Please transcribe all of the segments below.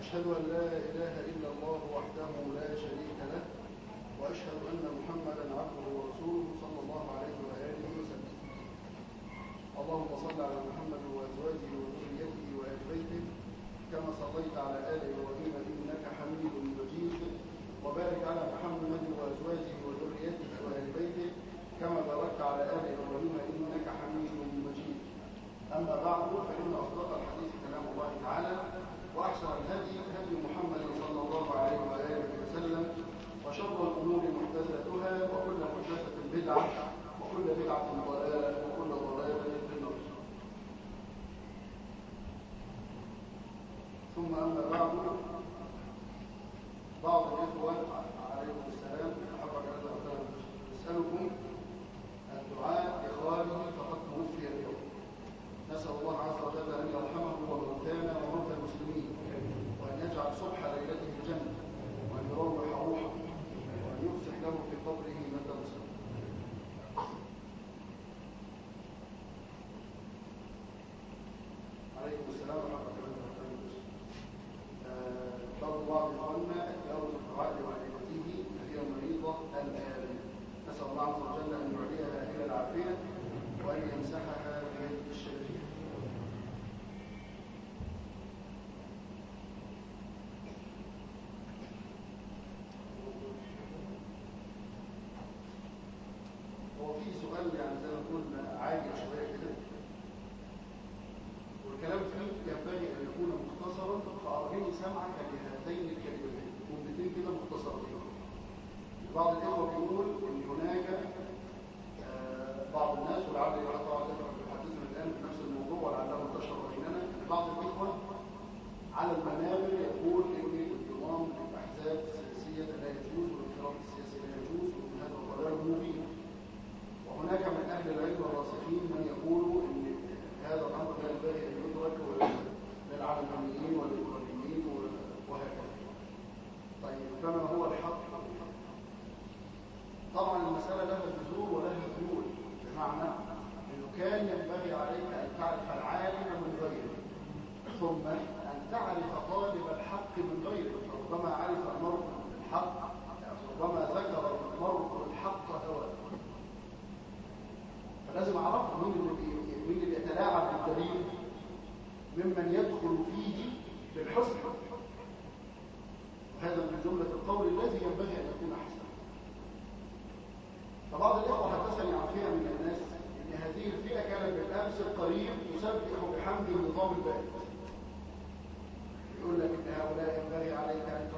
أشهد أن لا إله إلا الله وحده لا شريك له وأشهد أن محمدا عبده ورسوله صلى الله عليه وآله وسلم اللهم صل على محمد وأزواجه وذريته وآل بيته كما صليت على آل إبراهيم إنك حميد مجيد وبارك على محمد وأزواجه وذريته وآل بيته كما باركت على آل إبراهيم إنك حميد مجيد أما بعد فإن أصدق الحديث كلام الله تعالى وأحسن الهدي هدي محمد صلى الله عليه وآله وسلم وشر الأمور محدثاتها وكل محدثة بدعة وكل بدعة ضلالة وكل ضلالة في النار ثم أما بعد بعض الإخوة عليكم السلام حفظ الله تعالى نسألكم الدعاء لخالي فقد توفي اليوم نسأل الله عز وجل أن يرحمه وموتانا وموتى المسلمين وأن يجعل صبح ليلته الجنة وأن يروح روحه وأن يفسح له في قبره مدى مسلم عليكم السلام ورحمة الله وبركاته برضو بعض إخواننا يرجو الدعاء لوالدته فهي مريضة الآن نسأل الله عز وجل أن يعليها إلى العافية وأن يمسحها بيده الشريفة هو في سؤال يعني زي ما نقول عالي شوية كده والكلام فيه ينبغي أن يكون مختصرا فأرجني سمعك لهاتين الكلمتين جملتين كده مختصرتين بعض الإخوة بيقول إن هناك آه، بعض الناس ولعل طبعا يحدثنا الآن في نفس الموضوع ولعله انتشر بيننا إن بعض الإخوة على المنابر يقول إن الانضمام للأحزاب السياسية لا يجوز والانخراط السياسي لا يجوز وإن هذا ضلال مبين وهناك من أهل العلم الراسخين من يقولوا إن هذا الأمر لا ينبغي أن يدرك للعلمانيين والإخوانيين وهكذا طيب فما هو الحق طبعا المسألة لها جذور ولها ذيول بمعنى أنه كان ينبغي عليك أن تعرف العالم من غيره ثم أن تعرف طالب الحق من غيره ربما عرف المرء الحق ربما ذكر المرء الحق هواه فلازم أعرف مين اللي مين اللي يتلاعب بالدليل ممن يدخل فيه بالحسن هذا من جملة القول الذي ينبغي أن يكون حسنا فبعض الإخوة حدثني عن فئة من الناس أن هذه الفئة كانت بالأمس القريب تسبح بحمد النظام البائد يقول لك ان هؤلاء ينبغي عليك ان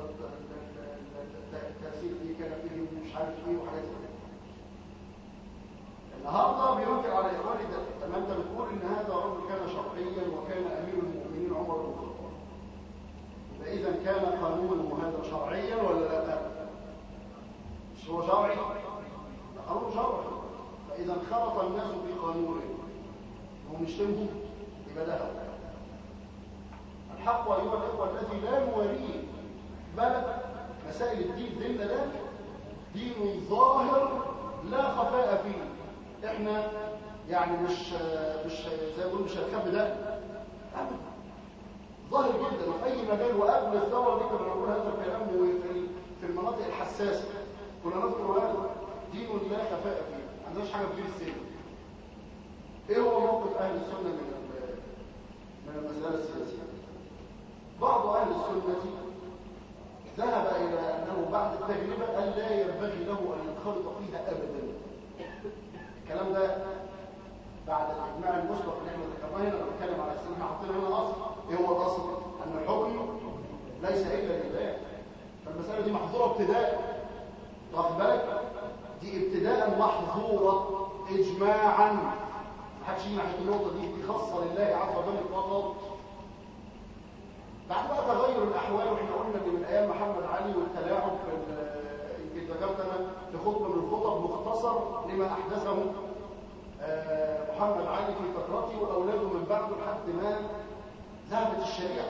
التاثير في كلامهم مش عارف ايه وحاجات زي النهارده بينكر على اخواني ده لما انت بتقول ان هذا رجل كان شرعيا وكان امير المؤمنين عمر بن الخطاب يبقى اذا كان قانونه هذا شرعيا ولا لا مش هو شرعي ده قانون شرعي فاذا انخرط الناس في قانونه وهم يشتموا يبقى ده هو الحق أيها الإخوة الذي لا نوريه بل مسائل الدين ديننا ده دين ظاهر لا خفاء فيه احنا يعني مش مش زي ما بيقولوا مش هنخبي ده ابدا ظاهر جدا في اي مجال وقبل الثوره دي كنا بنقول هذا الكلام وفي في المناطق الحساسه كنا نذكر هذا دين لا خفاء فيه ما عندناش حاجه في السن ايه هو موقف اهل السنه من من المساله السياسيه بعض أهل السنة ذهب إلى أنه بعد التجربة أن لا ينبغي له أن ينخرط فيها أبدا الكلام ده بعد الإجماع المسبق اللي احنا ذكرناه هنا بنتكلم على السنة احنا حاطين هنا أصل إيه هو الأصل؟ أن الحكم ليس إلا لله فالمسألة دي محظورة ابتداء واخد بالك؟ دي ابتداء محظورة إجماعا ما حدش يجي ناحية النقطة دي دي خاصة لله عز وجل فقط بعد بقى تغير الاحوال واحنا قلنا ان من ايام محمد علي والتلاعب يمكن ذكرت انا في خطبه من الخطب مختصر لما احدثه محمد علي في فترته واولاده من بعده لحد ما ذهبت الشريعه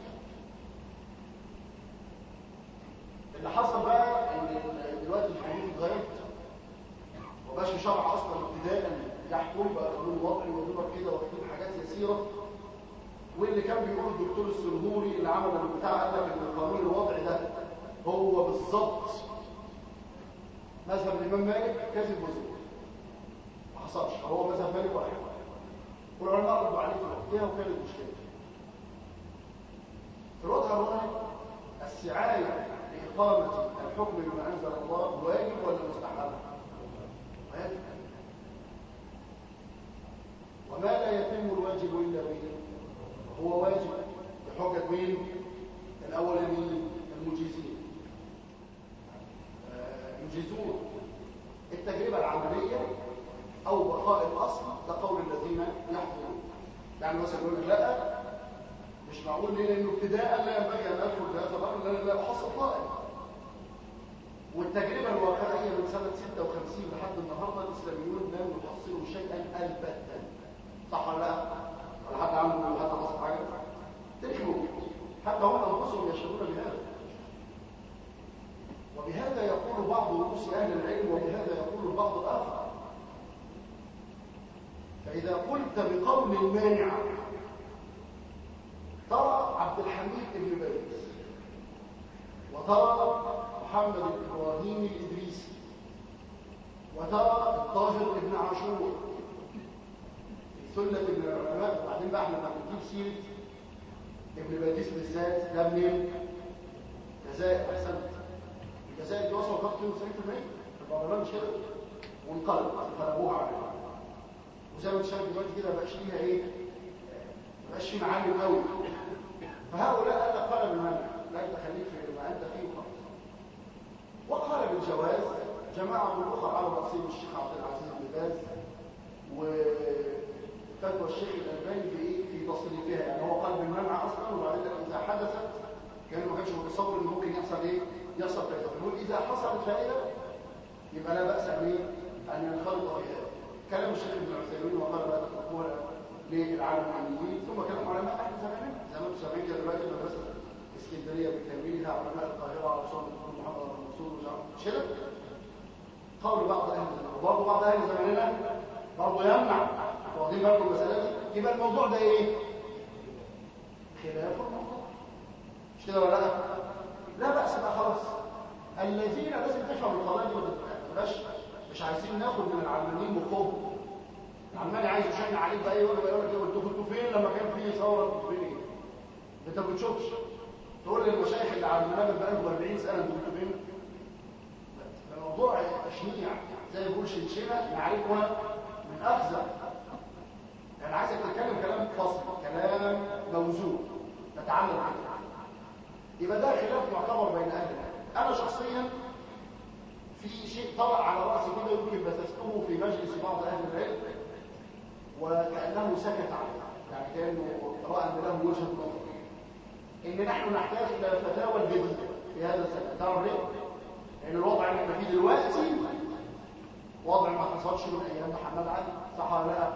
اللي حصل بقى ان دلوقتي الحدود اتغيرت وبقاش شرع اصلا ابتداء يحكم بقى قانون وضعي ودول كده واخدين حاجات يسيره واللي كان بيقول الدكتور السرهوري اللي عمل البتاع قال لك ان القانون الوضعي ده هو بالظبط مذهب الامام مالك كذب وزور ما حصلش هو مذهب مالك واحد والعلماء ردوا عليه في وقتها وكانت مشكله في الوضع الراهن السعايه لاقامه الحكم بما انزل الله واجب ولا مستحب واجب وما لا يتم الواجب الا به هو واجب بحجه مين الاولانيين المجيزين آه، يجيزون التجربه العمليه او بقاء الاصل ده قول الذين يحكمون يعني مثلا يقول لك لا مش معقول ليه لانه ابتداء لا ينبغي ان ادخل في هذا الامر لان لا احصل طائر والتجربه الواقعيه من سنه 56 لحد النهارده الاسلاميون لم يحصلوا شيئا البتا صح ولا لا؟ ولا حد عنده حد حصل حاجه؟ تاريخ موجود حتى هم انفسهم يشهدون بهذا وبهذا يقول بعض رؤوس اهل العلم وبهذا يقول البعض الاخر فاذا قلت بقول المانع ترى عبد الحميد بن باز وترى محمد بن ابراهيم الادريسي وترى الطاهر بن عاشور ثلة من العلماء وبعدين بقى احنا بنجيب سيرة ابن باديس بالذات ده منين؟ جزائر احسنت الجزائر دي وصلوا خط 92% البرلمان مش كده وانقلب انقلبوها عليها وزي ما انت شايف دلوقتي كده ما بقاش ليها ايه؟ ما بقاش في معلم قوي فهؤلاء قال لك قال بالمنع لا انت خليك في ما انت فيه وخلاص وقال بالجواز جماعه من اخرى على راسهم الشيخ عبد العزيز بن باز وفتوى الشيخ الالباني في ايه في تصريفها يعني هو قال بالمنع اصلا وبعدين اذا حدثت كان ما كانش متصور ان ممكن يحصل ايه يحصل فائده فنقول اذا حصلت فائده يبقى لا باس به ان ينخرط بها كلام الشيخ ابن عثيمين وقال لا تتركوها للعالميين ثم كلام علماء اهل زمان زي ما انتم سامعين كده دلوقتي مدرسه اسكندريه بتلميذها علماء القاهره على صوت الدكتور محمد بن منصور ومش عارف كده قول بعض اهل زمان وبرضه بعض اهل زماننا برضه يمنع واخدين بالكم المساله دي يبقى الموضوع ده ايه؟ خلاف الموضوع مش كده ولا لا؟ لا باس بقى خلاص الذين لازم تفهموا القضايا دي ما تبقاش مش عايزين ناخد من العلمانيين بقوه العلماني عايز يشن عليك بقى يقول يقول لك انتوا كنتوا فين لما كان في ثوره كنتوا فين ايه؟ انت ما بتشوفش تقول للمشايخ اللي على المنابر بقى لهم 40 سنه انتوا كنتوا فين؟ الموضوع تشنيع زي ما بيقول شنشنه نعرفها من اخزع انا عايزك تتكلم كلام فصل كلام موزون تتعلم عنه يبقى ده خلاف معتبر بين اهل العلم انا شخصيا في شيء طلع على راسي كده يمكن بثثته في مجلس بعض اهل العلم وكانه سكت عنه يعني كانه راى ان له وجهه نظر ان نحن نحتاج الى فتاوى جديده في هذا السنه تعرف ليه؟ لان الوضع اللي احنا فيه دلوقتي وضع ما حصلش من ايام محمد علي صح ولا لا؟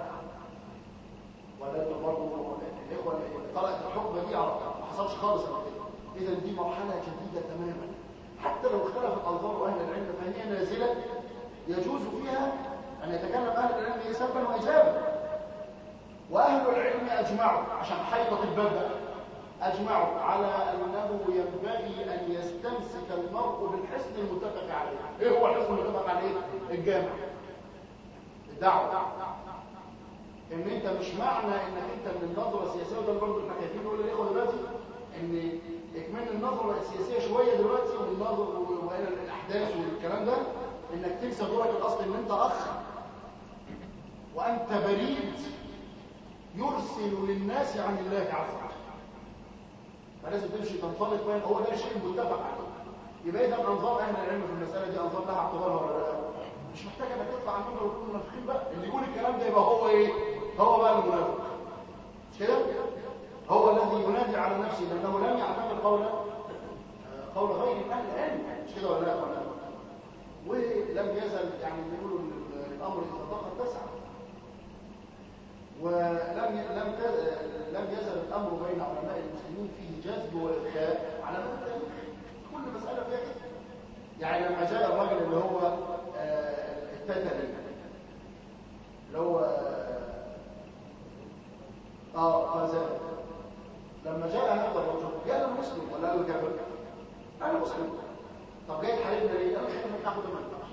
ولا انتوا برضه الاخوه اللي طلعت الحقبه دي ما حصلش خالص قبل كده اذا دي مرحله جديده تماما حتى لو اختلفت انظار اهل العلم فهي نازله يجوز فيها ان يتكلم اهل العلم سبا واجابا واهل العلم اجمعوا عشان حيطه الباب ده اجمعوا على انه ينبغي ان يستمسك المرء بالحسن المتفق عليه ايه هو الحسن المتفق عليه الجامع الدعوه ان انت مش معنى انك انت من النظره السياسيه وده برضه احنا خايفين نقول للاخوه دلوقتي ان اكمال النظره السياسيه شويه دلوقتي والنظر والى الاحداث والكلام ده انك تنسى دورك الاصلي ان انت اخ وانت بريد يرسل للناس عن الله عز وجل فلازم تمشي تنطلق بين هو ده الشيء المتفق عليه يبقى اذا انظار اهل العلم في المساله دي انظار لها اعتبار ولا لا مش محتاج انك تطلع عننا وتكون منافقين بقى اللي يقول الكلام ده يبقى هو ايه هو بقى المنافق مش كده هو الذي ينادي على نفسه لانه لم يعتقد قول قول غير اهل العلم مش كده ولا لا ولم يزل يعني بيقولوا الامر اذا ضاق اتسع ولم لم لم يزل الامر بين علماء المسلمين فيه جذب والغاء على مدى التاريخ كل مساله فيها كده يعني لما جاء الرجل اللي هو التتري اللي هو اه غزال مسلم طب جاي تحاربنا ليه؟ انا خايف انك تاخد ما ينفعش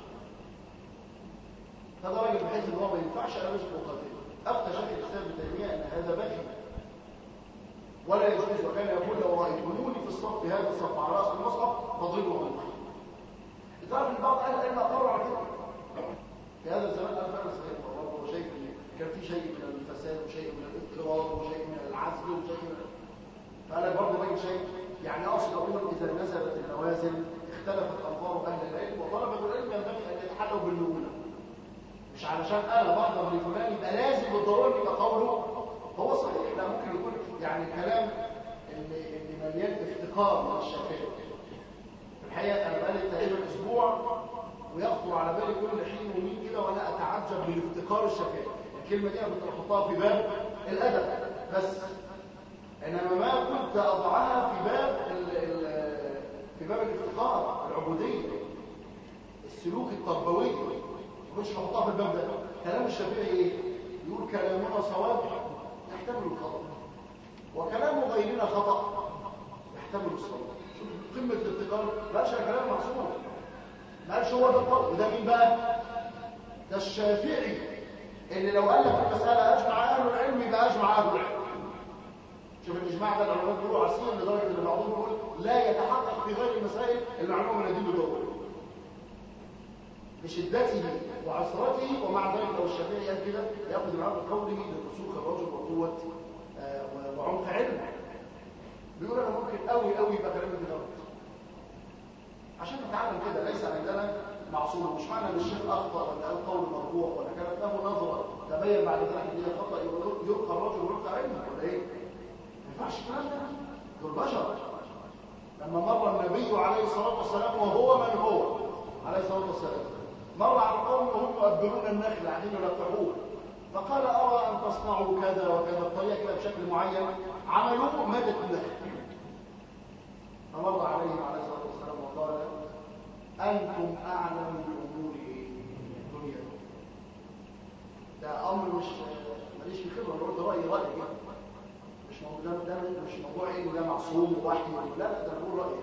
هذا راجل بحيث ان هو ما ينفعش انا مش مقاتل افتى شيخ الاسلام ابن تيميه ان هذا بغي ولا يجوز وكان يقول لو رايتموني في الصف هذا الصف على راس المصحف فضلوا عنه تعرف ان بعض اهل العلم اقروا على كده في هذا الزمان انا فعلا صحيح والله وشيء كان في شيء من الفساد وشيء من الاضطراب وشيء من العزل وشيء من فانا برضه باجي شيء يعني اقصد اقول اذا نزلت النوازل اختلفت الفاظ اهل العلم وطلبه العلم ينبغي ان يتحلوا بالمؤونه مش علشان انا بحضر لفلان يبقى لازم بالضروره يبقى قوله هو صحيح لا ممكن يكون يعني كلام اللي, اللي مليان افتقار من الشافعي في الحقيقه انا بقالي تقريبا اسبوع ويخطر على بالي كل حين ومين كده وانا اتعجب من افتقار الشافعي الكلمه دي انا كنت بحطها في باب الادب بس انما ما كنت اضعها في باب ال ال في باب الافتقار العبوديه السلوك التربوي مش بحطها في الباب ده كلام الشافعي ايه يقول كلامنا صواب يحتمل الخطا وكلام غيرنا خطا يحتمل الصواب شوف قمه الافتقار بقاش كلام معصوم ما قالش هو ده الفرق وده مين بقى ده الشافعي اللي لو قال لك المساله اجمع اهل العلم يبقى اجمع اهل العلم شوف الاجماع ده العلماء بيقولوا عسير لدرجه ان بعضهم يقول لا يتحقق في غير المسائل المعلومه من الدين بدور بشدته وعسرته ومع ذلك لو الشافعي قال كده ياخذ العقل بقوله لرسوخ الرجل وقوه آه وعمق علمه بيقول انا ممكن قوي قوي يبقى كلامي في غلط عشان نتعلم كده ليس عندنا معصوم مش معنى ان الشيخ اخطا ولا قال قول مرفوع ولا كانت له نظره تبين بعد ذلك ان هي خطا يلقى الرجل ويلقى علمه ولا ايه؟ ما ينفعش الكلام ده دول بشر لما مر النبي عليه الصلاه والسلام وهو من هو عليه الصلاه والسلام مر على قوم وهم يؤبرون النخل قاعدين يلقحوه فقال ارى ان تصنعوا كذا وكذا بطريقه كده بشكل معين عملوه ماتت النخل فمر عليهم عليه الصلاه والسلام وقال انتم اعلم بامور الدنيا ده امر مش ماليش في خبره بقول ده رايي رايي مش موضوع ده, ده مش موضوع ايه ده معصوم ووحي لا لا ده بقول رايي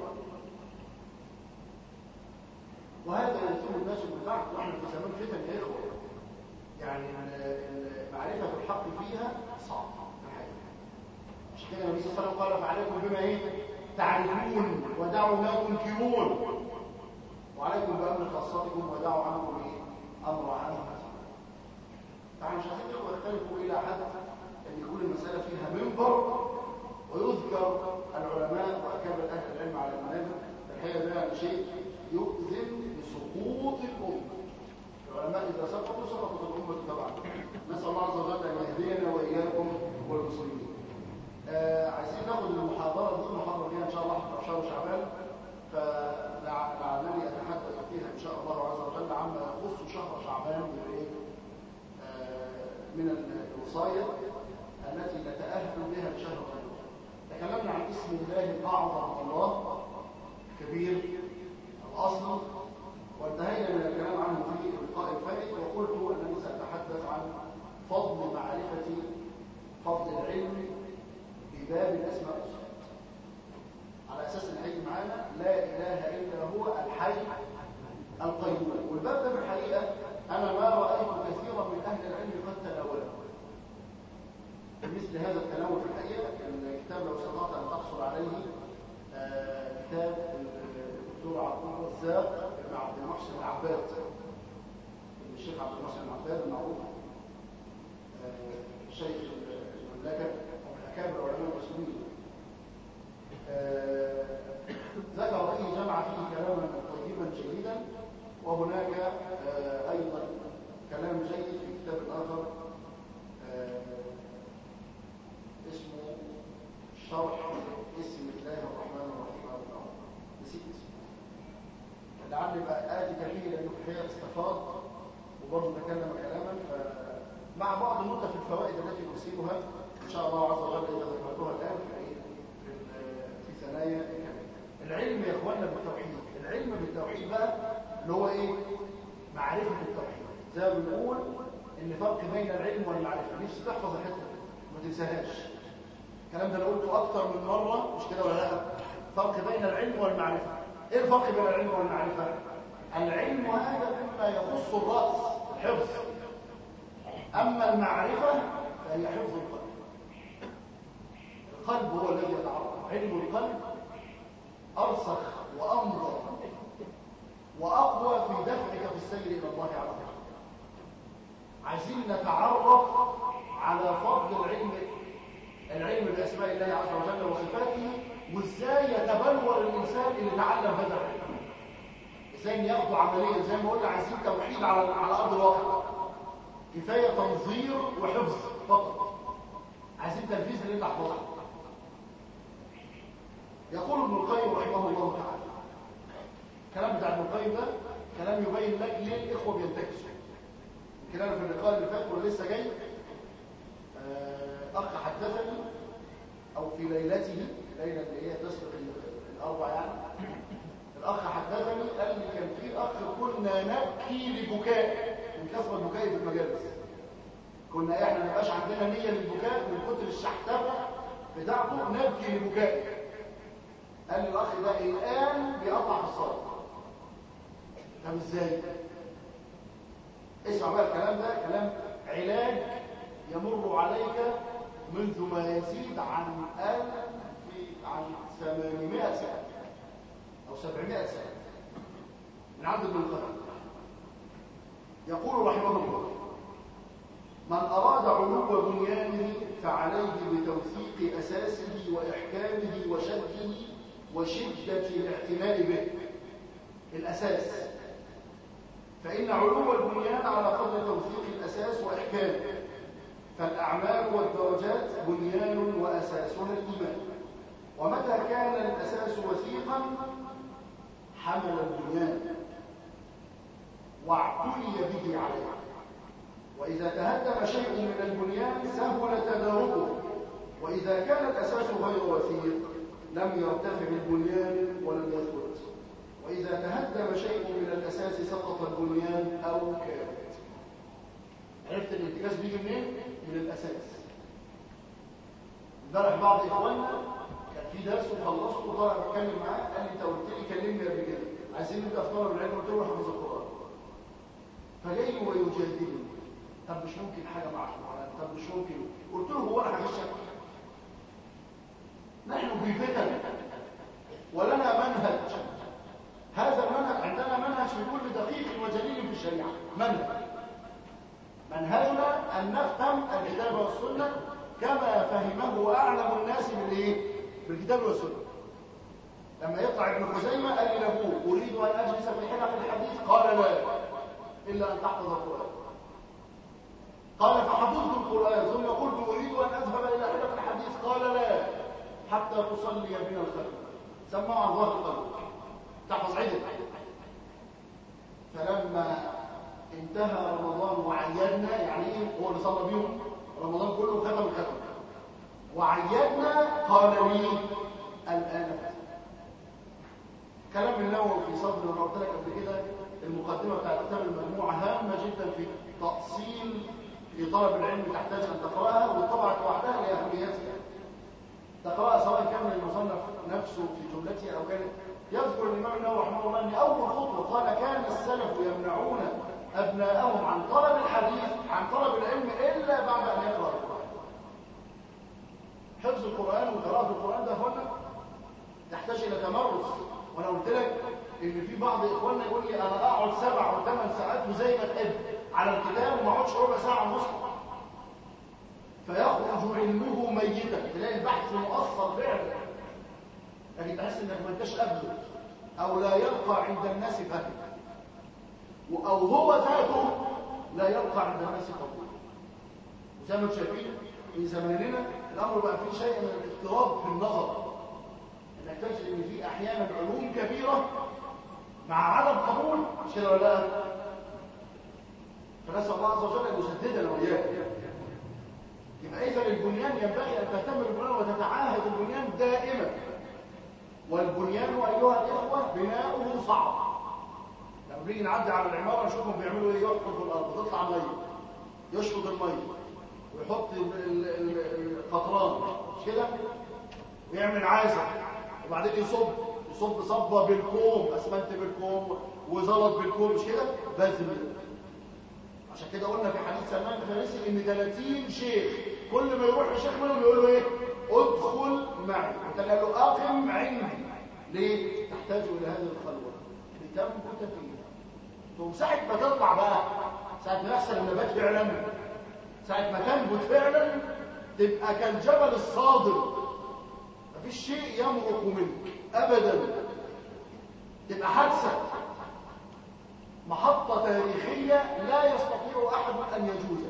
وهذا يتم الناس بالبعض واحنا في زمان فتن يا اخوه يعني معرفه الحق فيها صعب عشان كده النبي صلى الله عليه وسلم قال فعليكم بما ايه تعرفون ودعوا ما تنكرون وعليكم بامر خاصتكم ودعوا عنكم ايه امر عنهم فاحنا مش عايزين يختلفوا الى حد ان يكون المساله فيها منبر ويذكر العلماء واكابر اهل العلم على المنابر الحقيقه ده يعني شيء يؤذن بسقوط الامه العلماء اذا سقطوا سقطت الامه تبعا نسال الله عز وجل ان يهدينا واياكم والمسلمين آه عايزين ناخد المحاضره دي المحاضره دي ان شاء الله في شهر شعبان فلعلني اتحدث فيها ان شاء الله عز وجل عما يخص شهر شعبان من ايه آه من الوصايا التي نتاهل بها لشهر رمضان تكلمنا عن اسم الله الاعظم الله كبير الاصل وانتهينا من الكلام عنه في اللقاء الفائت وقلت انني ساتحدث عن فضل معرفه فضل العلم بباب الاسماء والصفات على اساس ان هيجي معانا لا اله الا هو الحي القيوم والباب ده في الحقيقه انا ما رايت كثيرا من اهل العلم قد تناوله مثل هذا التناول في الحقيقه الكتاب لو استطعت ان تحصل عليه آه كتاب الدكتور عبد الرزاق بن عبد المحسن العباد الشيخ عبد المحسن العباد المعروف آه شيخ المملكه ومن اكابر علماء المسلمين آه ذكر فيه جمع فيه كلاما طيبا جيدا وهناك آه ايضا كلام جيد في كتاب اخر آه اسمه شرح اسم الله الرحمن الرحيم او الأول نسيت اسمه لعلي بقى اتي كثير لانه في الحقيقه استفاض وبرضه تكلم كلاما فمع بعض النقط في الفوائد التي نرسلها ان شاء الله عز وجل اذا ذكرتها الان في في ثنايا الكلام العلم يا اخواننا بالتوحيد العلم بالتوحيد بقى اللي هو ايه معرفه التوحيد زي ما بنقول ان فرق بين العلم والمعرفه نفسي تحفظ الحته ما تنساهاش الكلام ده انا قلته اكتر من مره مش كده ولا لا فرق بين العلم والمعرفه ايه الفرق بين العلم والمعرفة العلم هذا مما يخص الرأس الحفظ أما المعرفة فهي حفظ القلب القلب هو الذي يتعرف علم القلب أرسخ وأمضى وأقوى في دفعك في السير إلى الله عز وجل عايزين نتعرف على فضل العلم العلم بأسماء الله عز وجل وصفاته وإزاي يتبلور الإنسان اللي تعلم هذا العلم إزاي ياخده عمليا زي ما قلنا عايزين توحيد على على أرض الواقع كفاية تنظير وحفظ فقط عايزين تنفيذ اللي انت حفظه يقول ابن القيم رحمه الله تعالى الكلام بتاع ابن القيم ده كلام يبين لك ليه الاخوه بينتكسوا يمكن انا في اللقاء اللي فات ولسه جاي اخ حدثني او في ليلته الليله اللي هي تسبق الاربع يعني الاخ حدثني قال لي كان في اخ كنا نبكي لبكاء من كثره البكاء في المجالس كنا احنا ما يبقاش عندنا نيه للبكاء من كتر الشحتفه بتاعته نبكي لبكاء قال لي الاخ ده الان بيقطع في الصلاه طب ازاي اسمع بقى الكلام ده كلام علاج يمر عليك منذ ما يزيد عن ألف عن 800 سنة أو 700 سنة من عبد ابن القيم يقول رحمه الله من أراد علو بنيانه فعليه بتوثيق أساسه وإحكامه وشده وشدة الاعتناء به الأساس فإن علو البنيان على قدر توثيق الأساس وإحكامه فالأعمال والدرجات بنيان وأساسها الإيمان ومتى كان الأساس وثيقا حمل البنيان واعتني به عليه وإذا تهدم شيء من البنيان سهل تداركه وإذا كان الأساس غير وثيق لم يرتفع البنيان ولم يثبت وإذا تهدم شيء من الأساس سقط البنيان أو كانت عرفت الانتكاس بيجي منين؟ من الأساس امبارح بعض إخواننا كان في درس وخلصته وطلع بتكلم معاه قال لي أنت قلت لي كلمني قبل كده عايزين نبدأ في طلب العلم قلت له حفظ القرآن فجاي ويجادلني طب مش ممكن حاجة مع القرآن طب مش ممكن قلت له هو أنا هغشك نحن في فتن ولنا منهج هذا المنهج عندنا منهج في كل دقيق وجليل في الشريعة منهج منهجنا أن نفهم الكتاب والسنة كما فهمه أعلم الناس بالإيه؟ بالكتاب والسنة لما يطلع ابن خزيمة قال لي لأبوه أريد أن أجلس في حلق الحديث قال لا إلا أن تحفظ القرآن قال فحفظت القرآن ثم قلت أريد أن أذهب إلى حلق الحديث قال لا حتى تصلي بنا الخلف سمع الله القلب تحفظ عدل فلما انتهى رمضان وعيدنا يعني ايه هو اللي صلى بيهم رمضان كله ختم الختم وعيدنا قال لي الان كلام النووي في صدر انا قلت لك قبل كده المقدمه بتاعت كتاب المجموعه هامه جدا في تاصيل في طلب العلم تحتاج ان تقراها والطبعه وحدها لاهميتها تقراها سواء كان المصنف نفسه في جملته او كانت يذكر الامام النووي رحمه الله ان اول خطوه قال كان السلف يمنعون ابناءهم عن طلب الحديث عن طلب العلم الا بعد ان يقرا القران حفظ القران وقراءه القران ده اخوانا تحتاج الى تمرس وانا قلت لك ان في بعض اخواننا يقول لي انا اقعد سبع او ثمان ساعات وزي ما تحب على الكتاب وما اقعدش ربع ساعه ونص فيخرج علمه ميتا تلاقي البحث مؤثر فعلا لكن تحس انك ما انتش قبله او لا يبقى عند الناس فهم او هو ذاته لا يبقى عند الناس قبول زي ما انتم شايفين في زماننا الامر بقى فيه شيء من الاضطراب في النظر انك تجد ان في احيانا علوم كبيره مع عدم قبول مش كده ولا لا فنسال الله عز وجل ان يسددنا واياك يبقى اذا البنيان ينبغي ان تهتم بالبنيان وتتعاهد البنيان دائما والبنيان ايها الاخوه بناؤه صعب لما بنيجي نعدي على العماره نشوفهم بيعملوا ايه يحفر في الارض تطلع ميه يشفط الميه ويحط القطران مش كده ويعمل عازه وبعدين يصب وصب صبة بالكوم اسمنت بالكوم وزلط بالكوم مش كده بذل عشان كده قلنا في حديث سلمان الفارسي ان 30 شيخ كل ما يروح لشيخ منهم يقول له ايه ادخل معي انت قال له اقم عندي ليه تحتاج الى هذه الخلوه لتنبت فيها ثم ساعه ما تطلع بقى ساعه ما يحصل النبات فعلا ساعه ما تنبت فعلا تبقى كالجبل الصادر مفيش شيء يمرق منك ابدا تبقى حادثه محطة تاريخية لا يستطيع أحد أن يجوزك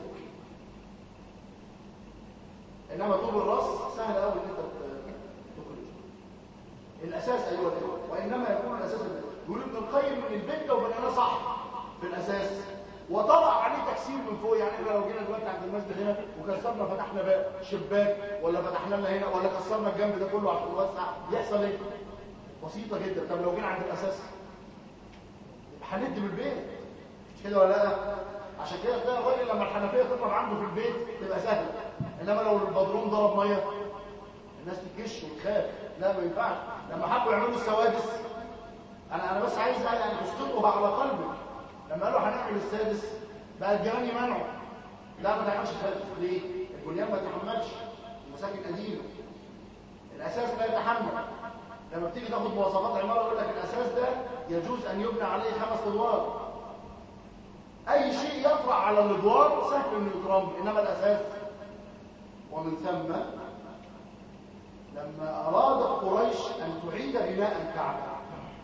إنما طول الرأس سهل أوي أن أنت تخرج الأساس أيها الإخوة وإنما يكون الأساس يقول ابن القيم من البيت لو بنيناه صح في الأساس وطلع عليه تكسير من فوق يعني احنا لو جينا دلوقتي عند المسجد هنا وكسرنا فتحنا باب شباك ولا فتحنا لنا هنا ولا كسرنا الجنب ده كله عشان نوسع يحصل ايه؟ بسيطة جدا طب لو جينا عند الأساس هند من البيت مش كده ولا لا عشان كده تلاقي الراجل لما الحنفيه تطلع عنده في البيت تبقى سهله انما لو البدروم ضرب ميه الناس تتجش وتخاف لا ما ينفعش لما حبوا يعملوا السوادس انا انا بس عايز يعني تسقطها على قلبك لما قالوا هنعمل السادس بقى الجيران يمنعوا لا ما تعملش سادس ليه البنيان ما يتحملش المساكن قديمه الاساس لا يتحمل لما بتيجي تاخد مواصفات عماره يقول لك الاساس ده يجوز ان يبنى عليه خمس ادوار اي شيء يطرح على الادوار سهل انه يترمم انما الاساس ومن ثم لما ارادت قريش ان تعيد بناء الكعبه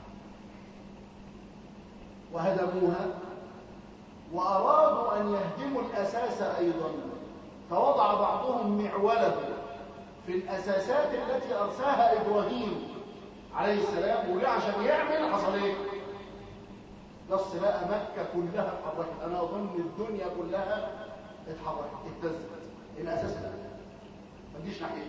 وهدموها وارادوا ان يهدموا الاساس ايضا فوضع بعضهم معوله في الاساسات التي ارساها ابراهيم عليه السلام وليه عشان يعمل حصل ايه نص بقى مكة كلها اتحركت انا اظن الدنيا كلها اتحركت اتزت الاساس لا ما تجيش ناحيه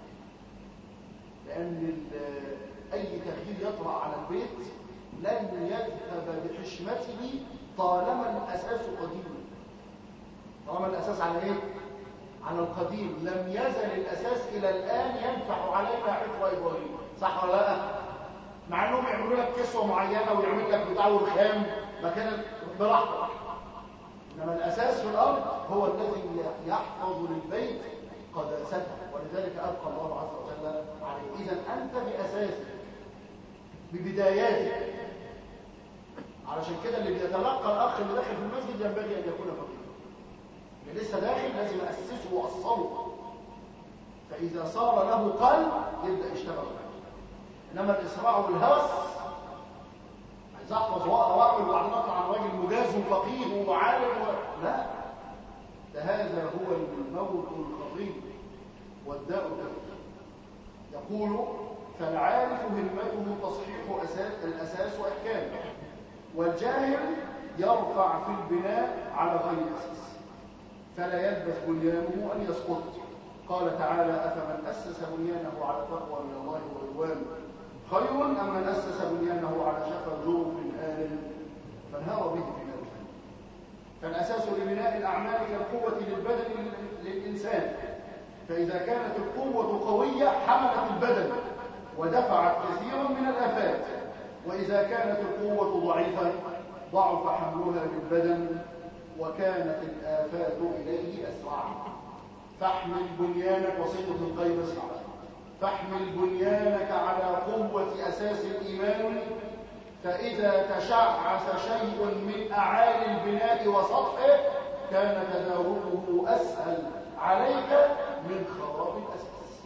لان اي تغيير يطرأ على البيت لن يذهب بحشمته طالما الاساس قديم طالما الاساس على ايه على القديم لم يزل الاساس الى الان ينفع علينا عفو ابراهيم صح ولا لا مع انهم يعملوا لك كسوه معينه ويعمل لك بتاع الخام مكان براحتك انما الاساس في الارض هو الذي يحفظ للبيت قداسته ولذلك ابقى الله عز وجل عليه اذا انت باساسك ببداياتك علشان كده اللي بيتلقى الاخ اللي داخل في المسجد ينبغي ان يكون فقيرا اللي لسه داخل لازم اسسه واصله فاذا صار له قلب يبدا يشتغل معه انما الاسراع والهوس عايز احفظ واقرا واعمل وبعدين اطلع عن راجل مجاز وفقيه وعالم و... لا ده هذا هو الموت الخطير والداء الكثير يقول فالعارف همته تصحيح أساس الاساس واحكامه والجاهل يرفع في البناء على غير اساس فلا يلبث بنيانه ان يسقط قال تعالى افمن اسس بنيانه على تقوى من الله ورضوان خير أم من أسس بنيانه على شفا جرف آل فانهار به في نار فالأساس لبناء الأعمال كالقوة للبدن للإنسان فإذا كانت القوة قوية حملت البدن ودفعت كثيرا من الآفات وإذا كانت القوة ضعيفة ضعف حملها للبدن وكانت الآفات إليه أسرع فاحمل بنيانك وصية القيم اسرع فاحمل بنيانك على قوة أساس الإيمان فإذا تشعث شيء من أعالي البناء وسطحه كان تداوله أسهل عليك من خراب الأساس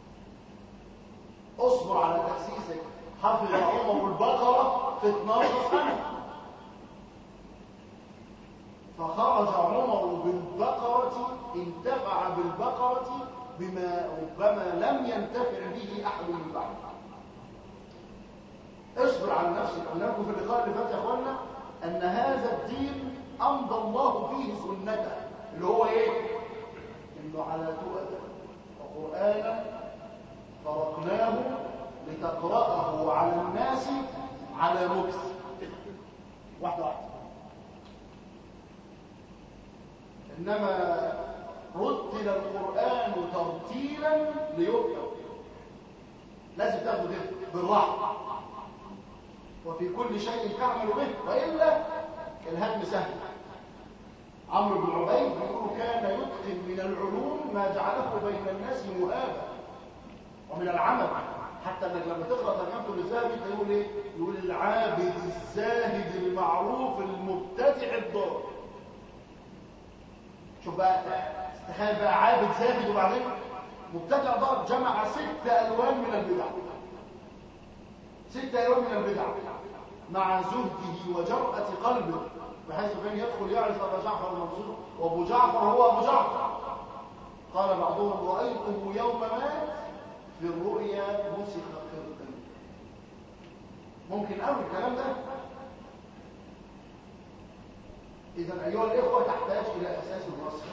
اصبر على تأسيسك حفظ عمر البقرة في 12 سنة فخرج عمر بالبقرة انتفع بالبقرة بما ربما لم ينتفع به أحد من بعد اصبر على نفسك قلنا لكم في اللقاء اللي فات يا اخوانا ان هذا الدين امضى الله فيه سنته اللي هو ايه انه على تؤدى وقرانا فرقناه لتقراه على الناس على مكس واحده واحده انما رتل القرآن ترتيلا ليؤتى لازم تاخده بالراحة وفي كل شيء تعمل به وإلا الهدم سهل عمرو بن عبيد يقول كان يتقن من العلوم ما جعله بين الناس مهابا ومن العمل حتى انك لما تقرا ترجمته للذهبي يقول ايه يقول العابد الزاهد المعروف المبتدع الضار شوف بقى تخيل بقى عابد زاهد وبعدين مبتدع ضار جمع ست الوان من البدع ست الوان من البدع مع زهده وجرأة قلبه بحيث كان يدخل يعرف ابا جعفر المنصور وابو جعفر هو ابو جعفر قال بعضهم رايته يوم مات في الرؤيا مسخ خرقا ممكن قوي الكلام ده اذا ايها الاخوه تحتاج الى اساس الرسخ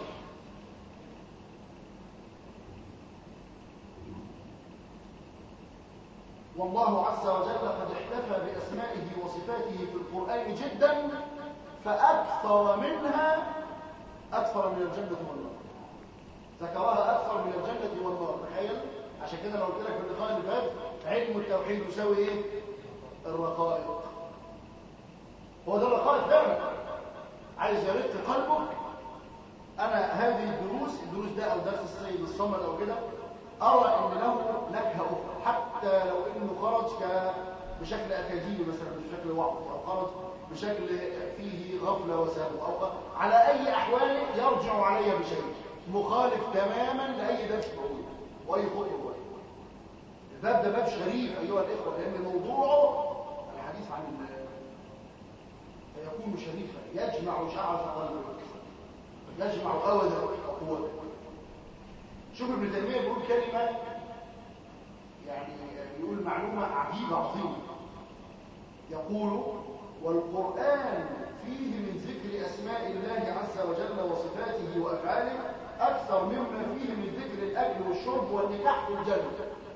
والله عز وجل قد احتفى باسمائه وصفاته في القران جدا فاكثر منها اكثر من الجنه والنار ذكرها اكثر من الجنه والنار تخيل عشان كده لو قلت لك في اللقاء اللي فات علم التوحيد يساوي ايه الرقائق هو ده الرقائق فعلا عايز يرق قلبك انا هذه الدروس الدروس ده او درس السيد الصمد او كده ارى ان له نكهه اخرى حتى لو انه خرج ك بشكل اكاديمي مثلا مش بشكل وعظ او خرج بشكل فيه غفله وسهو او على اي احوال يرجع علي بشيء مخالف تماما لاي درس موجود واي خطوه الباب ده باب شريف ايها الاخوه لان موضوعه الحديث عن فيكون شريفا يجمع شعر قلبه يجمع اودا وقوته شوف ابن تيميه بيقول كلمه يعني بيقول معلومه عجيبه عظيمه يقول والقران فيه من ذكر اسماء الله عز وجل وصفاته وافعاله اكثر مما فيه من ذكر الاكل والشرب والنكاح والجنه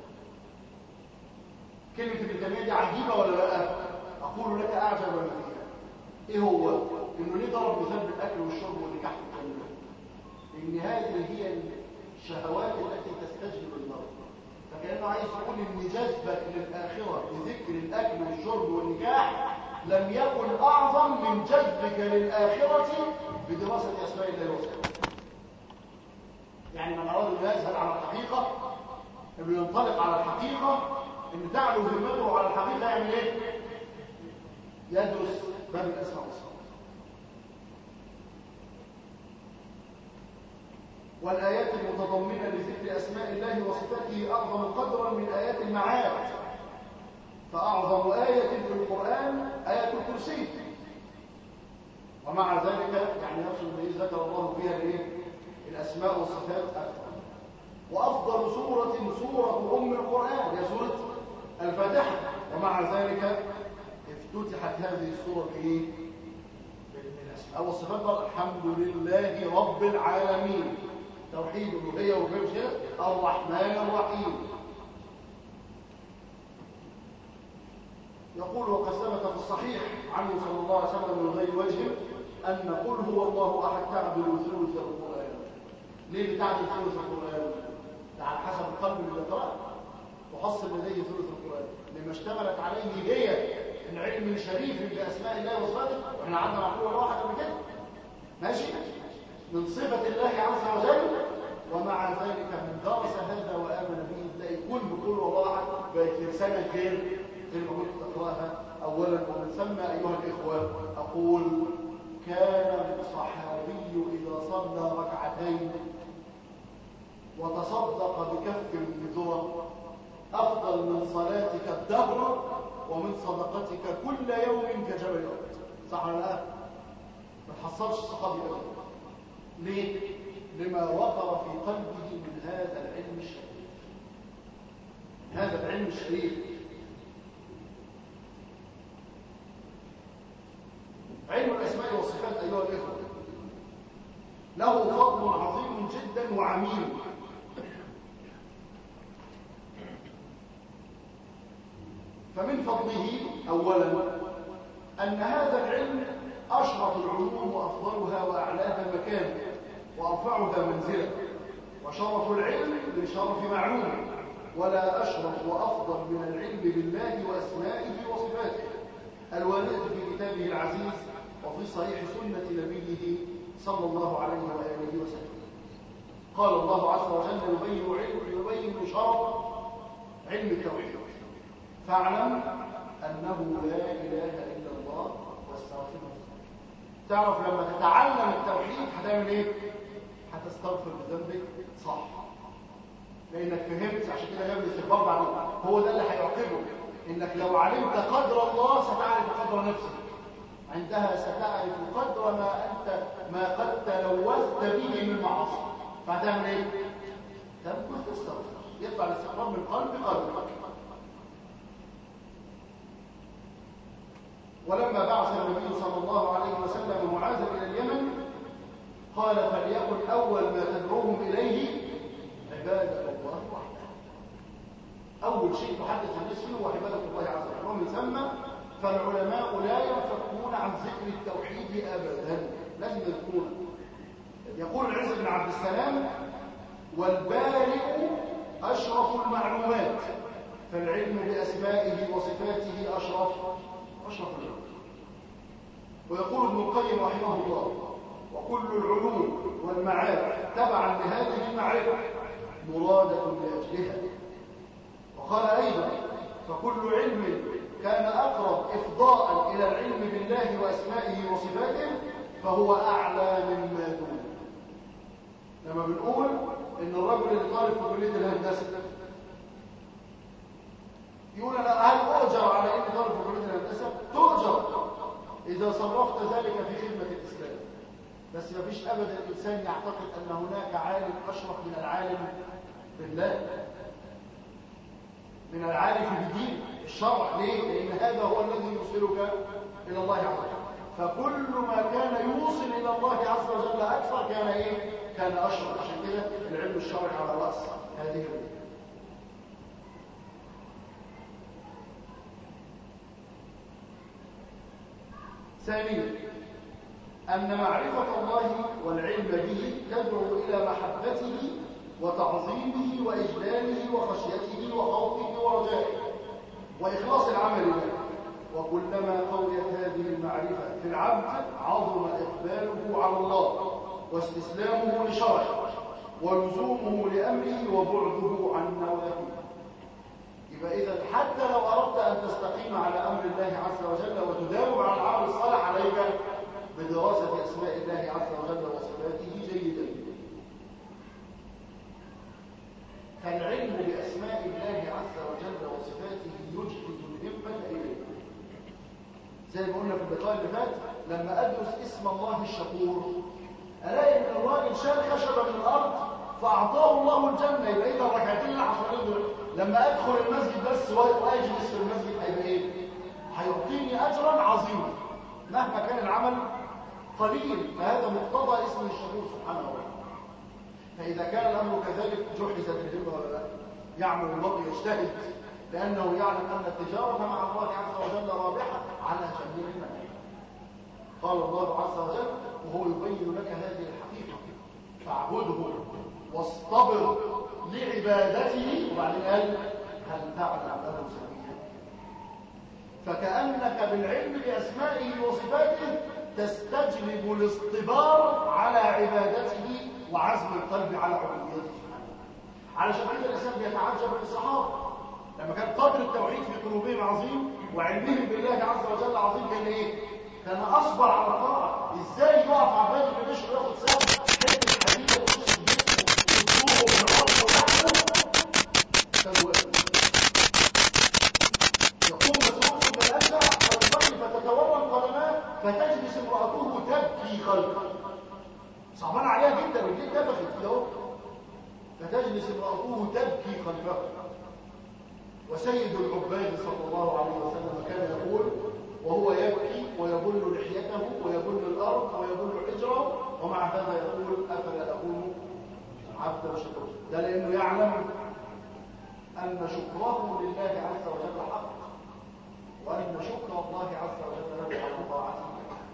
كلمة ابن تيمية دي عجيبة ولا لا؟ أقول لك أعجب ما فيها. إيه هو؟ إنه ليه ضرب مثال بالأكل والشرب والنكاح والجنة؟ لأن هذه هي الشهوات التي تستجلب النار. فكأنه عايز يقول إن جذبك للآخرة بذكر الأكل والشرب والنكاح لم يكن أعظم من جذبك للآخرة بدراسة أسماء الله وصفاته. يعني من أراد أن يذهب على الحقيقة انه ينطلق على الحقيقة ان تعلو همته على الحقيقة يعمل ايه يدرس باب الاسماء والصفات والآيات المتضمنة لذكر أسماء الله وصفاته أعظم قدرا من آيات المعاد فأعظم آية في القرآن آية الكرسي ومع ذلك يعني نفس الذي ذكر الله فيها الايه الأسماء والصفات أكثر وأفضل سورة سورة أم القرآن هي سورة الفاتحة ومع ذلك افتتحت هذه السورة بإيه؟ بالأسماء والصفات الحمد لله رب العالمين توحيد الألوهية والربوبية الرحمن الرحيم يقول وقد ثبت في الصحيح عنه صلى الله عليه وسلم من غير وجه أن قل هو الله أحد تعدل ثلث القرآن ليه بتعدل ثلث القرآن؟ ده على حسب القلب اللي قرأ وحصل لديه ثلث القرآن لما اشتملت عليه هي العلم الشريف بأسماء الله وصفاته واحنا قعدنا مع كل واحد قبل كده ماشي من صفة الله عز وجل ومع ذلك من درس هذا وآمن به تلاقي كل كل والله أحد بقت لسانك غير زي ما كنت تقراها أولا ومن ثم أيها الإخوة أقول كان الصحابي إذا صلى ركعتين وتصدق بكف من ذرة أفضل من صلاتك الدهر ومن صدقتك كل يوم كجبل أحد صح ولا لا؟ ما تحصلش الصحابي أبدا ليه؟ لما وقر في قلبه من هذا العلم الشريف هذا العلم الشريف علم الأسماء والصفات أيها الإخوة له فضل عظيم جدا وعميم فمن فضله أولا أن هذا العلم أشرف العلوم وأفضلها وأعلاها مكانا وأرفعها منزلة وشرف العلم من شرف معلوم ولا أشرف وأفضل من العلم بالله وأسمائه وصفاته الواردة في كتابه العزيز وفي صحيح سنة نبيه صلى الله عليه وآله وسلم قال الله عز وجل يبين علم يبين شرف علم التوحيد فاعلم أنه لا إله إلا الله واستغفره تعرف لما تتعلم التوحيد هتعمل ايه هتستغفر بذنبك صح لانك فهمت عشان كده جاب الاستغفار بعدين هو ده اللي هيعقبه انك لو علمت قدر الله ستعرف قدر نفسك عندها ستعرف قدر ما انت ما قد تلوثت به من معاصي فهتعمل ايه تمكث تستغفر يطلع الاستغفار من قلب قلبك ولما بعث النبي صلى الله عليه وسلم معاذ الى اليمن قال فليكن اول ما تدعوهم اليه عباده الله وحده اول شيء تحدث الناس فيه هو عباده الله عز وجل ومن ثم فالعلماء لا ينفكون عن ذكر التوحيد ابدا لازم يذكرون يقول العز بن عبد السلام والبارئ اشرف المعلومات فالعلم باسمائه وصفاته اشرف اشرف العلوم ويقول ابن القيم رحمه الله وكل العلوم والمعارف تبعا لهذه المعرفه مرادة لأجلها وقال أيضا فكل علم كان أقرب إفضاء إلى العلم بالله وأسمائه وصفاته فهو أعلى مما دونه لما بنقول إن الرجل اللي طالب في كلية الهندسة يقول أنا هل أؤجر على إني طالب في كلية الهندسة؟ تؤجر إذا صرفت ذلك في خدمة الإسلام بس ما فيش أبدا الإنسان يعتقد أن هناك عالم أشرف من العالم بالله من العالم بدين الشرع ليه؟ لأن هذا هو الذي يوصلك إلى الله عز وجل فكل ما كان يوصل إلى الله عز وجل أكثر كان إيه؟ كان أشرف عشان كده العلم الشرعي على رأس هذه الأمور ثانيا أن معرفة الله والعلم به تدعو إلى محبته وتعظيمه وإجلاله وخشيته وخوفه ورجائه وإخلاص العمل له وكلما قويت هذه المعرفة في العبد عظم إقباله على الله واستسلامه لشرعه ولزومه لأمره وبعده عن نواهيه يبقى إذا حتى لو أردت أن تستقيم على أمر الله عز وجل وتداوم على العمل الصالح عليك بدراسة أسماء الله عز وجل وصفاته جيدا فالعلم بأسماء الله عز وجل وصفاته يجهد الهمة إليه زي ما قلنا في اللقاء اللي فات لما أدرس اسم الله الشكور ألاقي إن الراجل شال خشبة من الأرض فأعطاه الله الجنة يبقى إذا الركعتين اللي حصلين دول لما أدخل المسجد بس وأجلس في المسجد هيبقى إيه؟ هيعطيني أجرا عظيما مهما كان العمل قليل فهذا مقتضى اسم الشكور سبحانه وتعالى فإذا كان الأمر كذلك جحزت الهمة ولا لا يعمل المرء يجتهد لأنه يعلم أن التجارة مع الله عز وجل رابحة على جميع المنافع قال الله عز وجل وهو يبين لك هذه الحقيقة فاعبده واصطبر لعبادته وبعدين قال هل تعلم له سبيلا فكأنك بالعلم بأسمائه وصفاته تستجلب الاصطبار على عبادته وعزم القلب على عبوديته سبحانه علشان كده الانسان بيتعجب من الصحابه لما كان قدر التوحيد في قلوبهم عظيم وعلمهم بالله عز وجل عظيم كان ايه كان اصبر على الطاعه ازاي يقف عباد بن بشر وياخد سهم حته حديده وتخش جسمه وتطوره من الارض وتحته كان واقف يقوم مسروق بالاسع فيصلي فتتورم قدماه فتجلس امراته تبكي خلفه صعبان عليها جدا ودي دبخت كده اهو فتجلس امراته تبكي خلفه وسيد العباد صلى الله عليه وسلم كان يقول وهو يبكي ويبل لحيته ويبل الارض ويبل حجره ومع هذا يقول افلا اكون عبدا شكورا ده لانه يعلم ان شكره لله عز وجل حق وان شكر الله عز وجل له على طاعته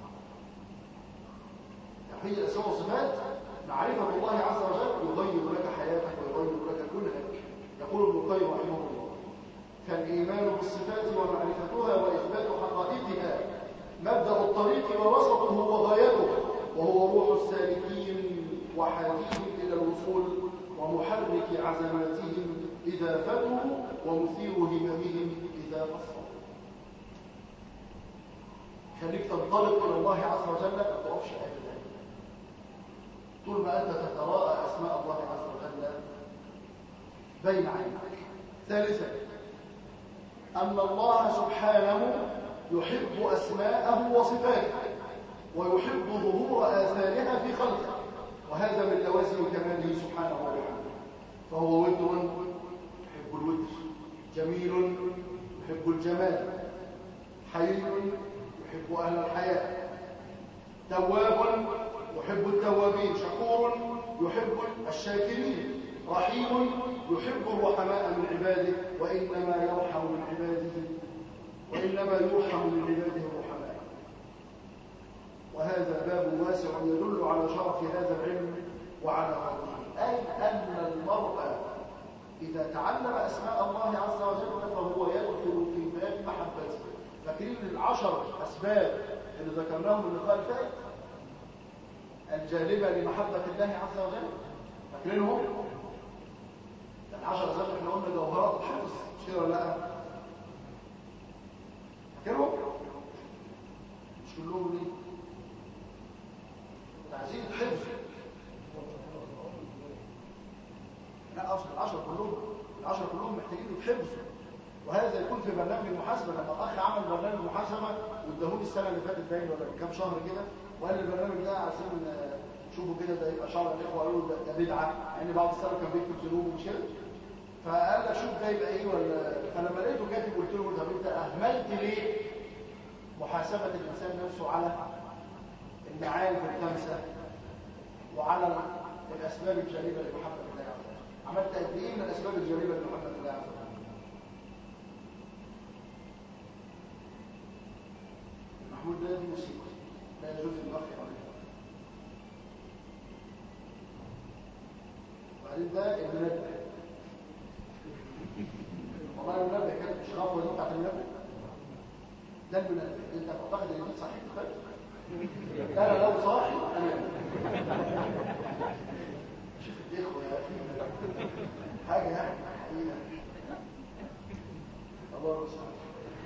هي الاسماء والصفات معرفه الله عز وجل يغير لك حياتك ويغير لك كلك يقول ابن القيم رحمه الله فالايمان بالصفات ومعرفتها واثبات حقائقها مبدأ الطريق ووسطه وغايته وهو روح السالكين وحديث إلى الوصول ومحرك عزماتهم إذا فتوا ومثير هممهم إذا قصروا خليك تنطلق إلى الله عز وجل ما تقفش أبدا طول ما أنت تتراءى أسماء الله عز وجل بين عينك ثالثا أن الله سبحانه يحب أسماءه وصفاته ويحب ظهور آثارها في خلقه وهذا من لوازم كماله سبحانه وتعالى فهو ودر يحب الودر جميل يحب الجمال حي يحب أهل الحياة تواب يحب التوابين شكور يحب الشاكرين رحيم يحب الرحماء من عباده وإنما يرحم من عباده وإنما يرحم من عباده الرحماء وهذا باب واسع يدل على شرف هذا العلم وعلى فضله أي أن المرء إذا تعلم أسماء الله عز وجل فهو يدخل في باب محبته فاكرين العشر أسباب اللي ذكرناهم في اللقاء الفائت الجالبة لمحبة الله عز وجل فاكرينهم العشر أسباب احنا قلنا جوهرات الحفظ مش كده ولا لا فاكرهم مش كلهم ليه تعزيز الحفظ لا اصل العشر كلهم العشر كلهم محتاجين يتحفظوا وهذا يكون في برنامج المحاسبه لما الاخ عمل برنامج محاسبه واداهولي السنه اللي فاتت باين ولا كام شهر كده وقال لي البرنامج ده عايزين شوفوا كده ده يبقى شرع الاخوه قالوا ده, ده بدعه يعني بعض السنه كان بيكتب ذنوب ومش كده فقال لك شوف ده يبقى ايه ولا فلما لقيته كاتب قلت له طب انت اهملت ليه محاسبه الانسان نفسه على المعارف الخمسه وعلى الاسباب الجليبه لمحبه الله عز وجل عملت قد ايه من الاسباب الجليبه لمحبه الله عز وجل محمود ده دي مصيبه لا يجوز الاخ عليه وبعدين ده المنبه والله المنبه كانت مش غفوه دي بتاعت المنبه ده المنبه انت تعتقد ان دي صحيح الفجر لا لا لو صاحي انا شوف الاخوه يا اخي حاجه يعني حقيقه الله يسلمك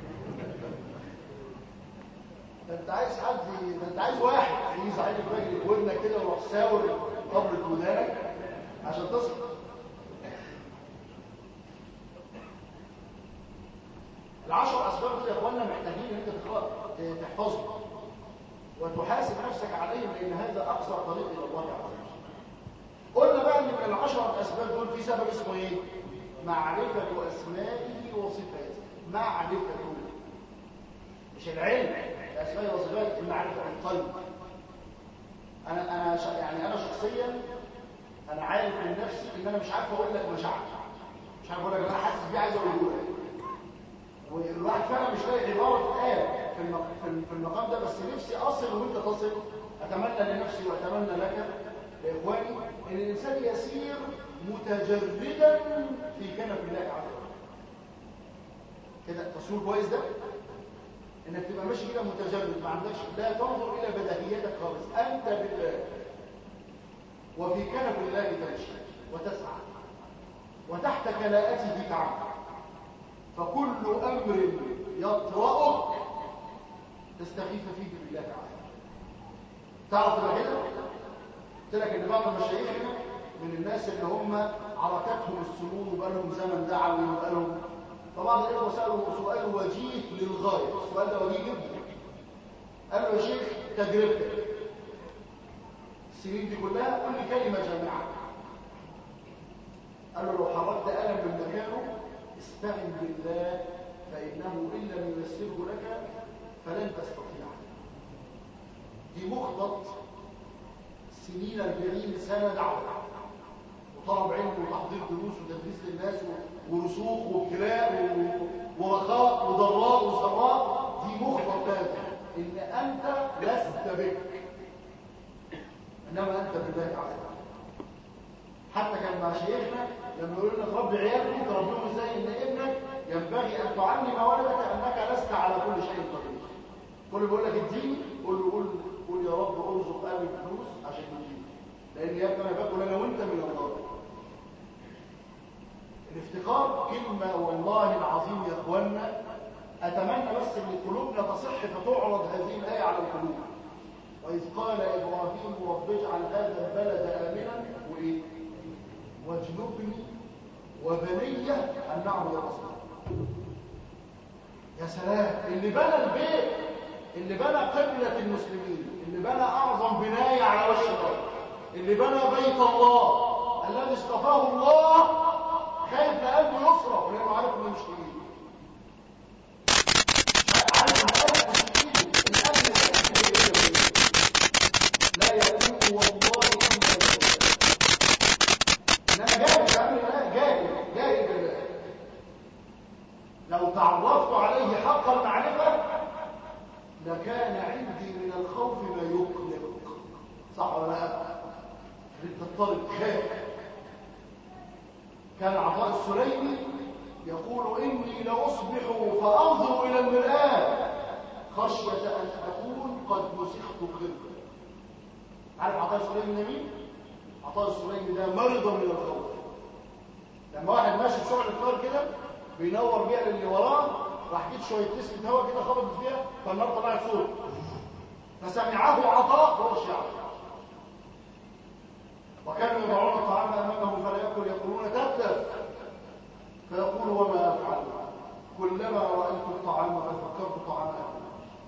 ده انت عايز حد ده انت عايز واحد يجي صحيح الفجر ودنك كده ويروح ساور قبر ودانك عشان تصحى العشر اسباب دول يا اخوانا محتاجين ان انت تحفظهم وتحاسب نفسك عليهم لان هذا اقصر طريق الى الله عز وجل قلنا بقى ان من العشر اسباب دول في سبب اسمه ايه معرفه اسمائه وصفاته معرفته مش العلم الاسماء وصفات المعرفه القلب انا انا ش... يعني انا شخصيا انا عارف من نفسي ان انا مش عارف اقول لك مشاعر مش عارف اقول لك انا حاسس بيه عايز اقوله لك والواحد فعلا مش لاقي عباره تقال في في المقام ده بس نفسي اصل وانت تصل اتمنى لنفسي واتمنى لك لاخواني ان الانسان يسير متجردا في كنف الله عز وجل كده تصوير كويس ده انك تبقى ماشي كده متجرد ما عندكش لا تنظر الى بديهياتك خالص انت بالله وفي كنف الله تمشي وتسعى وتحت كلاءته تعمل فكل امر يطرأك تستخيف فيه بالله تعالى تعرف تبقى كده قلت لك ان بعض مشايخنا من الناس اللي هم عركتهم السنون وبقالهم زمن دعوي وبقالهم فبعض الاخوه سالوا سؤال وجيه للغايه السؤال ده وجيه جدا قال له يا شيخ تجربتك السنين دي كلها قول لي كلمه جامعه قال له لو حركت قلم من مكانه استعن بالله فانه ان لم ييسره لك فلن تستطيع دي مخطط سنين 40 سنه دعوه وطلب علم وتحضير دروس وتدريس للناس ورسوخ وابتلاء ورخاء وضراء وسراء دي مخطط هذا ان انت لست بك انما انت بالله عز وجل حتى كان مع شيخنا لما يقولوا لنا تربي عيالك تربيهم ازاي ان ابنك ينبغي ان تعلم ولدك انك لست على كل شيء قدير كل بيقول لك اديني قول له قول قول يا رب ارزق ابي فلوس عشان يديني لان يا ابني انا باكل انا وانت من الله الافتقار كلمه والله العظيم يا اخوانا اتمنى بس ان قلوبنا تصح فتعرض هذه الايه على القلوب واذ قال ابراهيم رب اجعل هذا البلد امنا وايه واجنبني وبني ان نعبد الرسول يا سلام اللي بنى البيت اللي بنى قبلة المسلمين اللي بنى أعظم بناية على وجه الأرض اللي بنى بيت الله الذي اصطفاه الله خايف لقلبه يصرف لأنه عارف إنه مش تقيل عارف إن قلبه مش تقيل القلب لا يكون والله إلا بالله إنما جاهل يا عم لا جاهل جاهل بالله لو تعرفت عليه حق المعرفة لكان عندي من الخوف ما يقلق صح ولا لا انت الطالب خاف كان عطاء السليمي يقول اني لاصبح فانظر الى المرآة خشية ان اكون قد مسخت خلقا عارف عطاء السليمي ده مين عطاء السليمي ده مرضى من الخوف لما واحد ماشي في شغل الكار كده بينور بيها للي وراه راح جيت شويه نسمه هواء كده خبطت فيها فالنار طلعت فوق فسمعه عطاء فهو الشعب وكانوا يضعون الطعام امامه فلا ياكل يقولون تتف فيقول وما افعل كلما رايت الطعام ففكرت طعام اهلي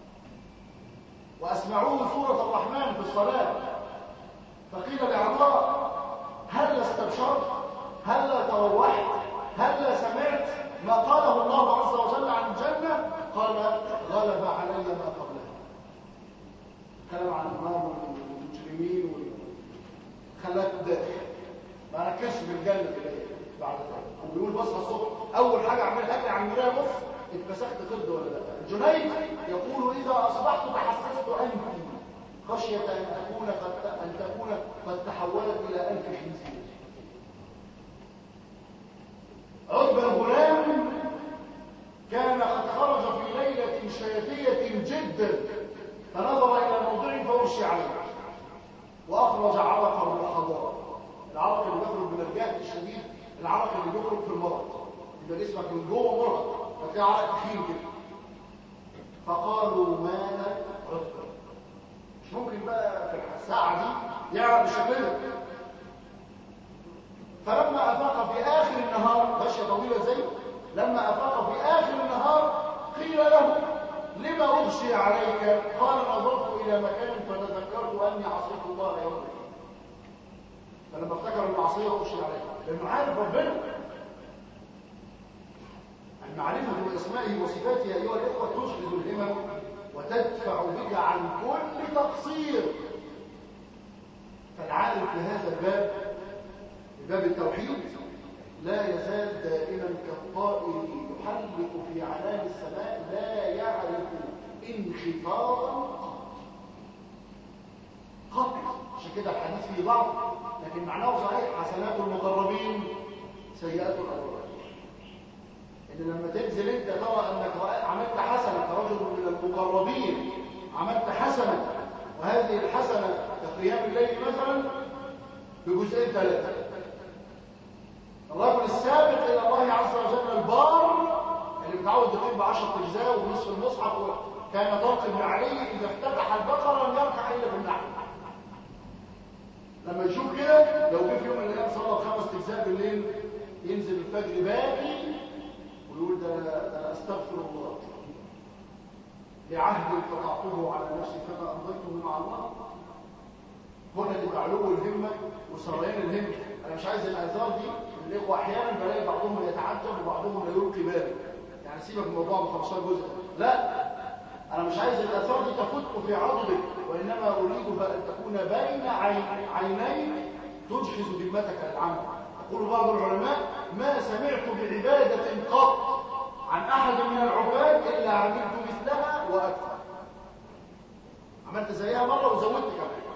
واسمعوه سوره الرحمن في الصلاه فقيل لعطاء هل استبشرت هل تروحت هل سمعت ما قاله الله عز وجل عن الجنة قال غلب علي ما قبلها كلام عن النار والمجرمين خلاك داخل ما ركزش في الجنة في بعد ذلك وبيقول بص الصبح اول حاجة اعملها اكل على المرايه بص اتمسكت قد ولا لا الجنيد يقول اذا اصبحت تحسست انفي خشية ان تكون قد ان تكون قد تحولت الى انف خنزير عقبة الغلام كان قد خرج في ليلة شتية جدا فنظر إلى موضع فوشي عليه وأخرج عرقا من الحضارة العرق اللي بيخرج من الجهد الشديد العرق اللي بيخرج في المرض يبقى جسمك من جوه مرض فتلاقي عرق تخين كده فقالوا مات عقبة مش ممكن بقى في الساعة دي يعرف بشكله فلما أفاق في آخر النهار ماشية طويلة زي لما أفاق في آخر النهار قيل له لما أغشي عليك قال نظرت إلى مكان فتذكرت أني عصيت الله يوم فلما افتكر المعصية أغشي عليه لأنه عارف ربنا المعرفة بأسمائه وصفاته أيها الإخوة تشغل الهمم وتدفع بك عن كل تقصير فالعالم في هذا الباب باب التوحيد لا يزال دائما كالطائر يحلق في علام السماء لا يعرف انخفاضا قط عشان كده الحديث فيه ضعف لكن معناه صحيح حسنات المقربين سيئات الابرار ان لما تنزل انت ترى انك عملت حسنه كرجل من المقربين عملت حسنه وهذه الحسنه كقيام الليل مثلا بجزئين ثلاثه الرجل السابق الى الله عز وجل البار اللي متعود يقيم بعشرة اجزاء ونصف المصحف كان طارق بن علي اذا افتتح البقره لم يركع الا في النحو لما يشوف كده لو جه في يوم من الايام صلى خمس اجزاء بالليل ينزل الفجر باقي ويقول ده, ده استغفر الله لعهد قطعته على نفسي فما امضيته مع الله هنا اللي تعلو الهمه وسريان الهمه انا مش عايز الاثار دي الاخوه احيانا بلاقي بعضهم يتعجب وبعضهم لا يلقي باله يعني سيبك من الموضوع ب 15 جزء لا انا مش عايز الاثار دي تفت في عضدك وانما اريد ان تكون بين عينيك تجهز ذمتك للعمل يقول بعض العلماء ما سمعت بعباده قط عن احد من العباد الا عملت مثلها واكثر عملت زيها مره وزودت كمان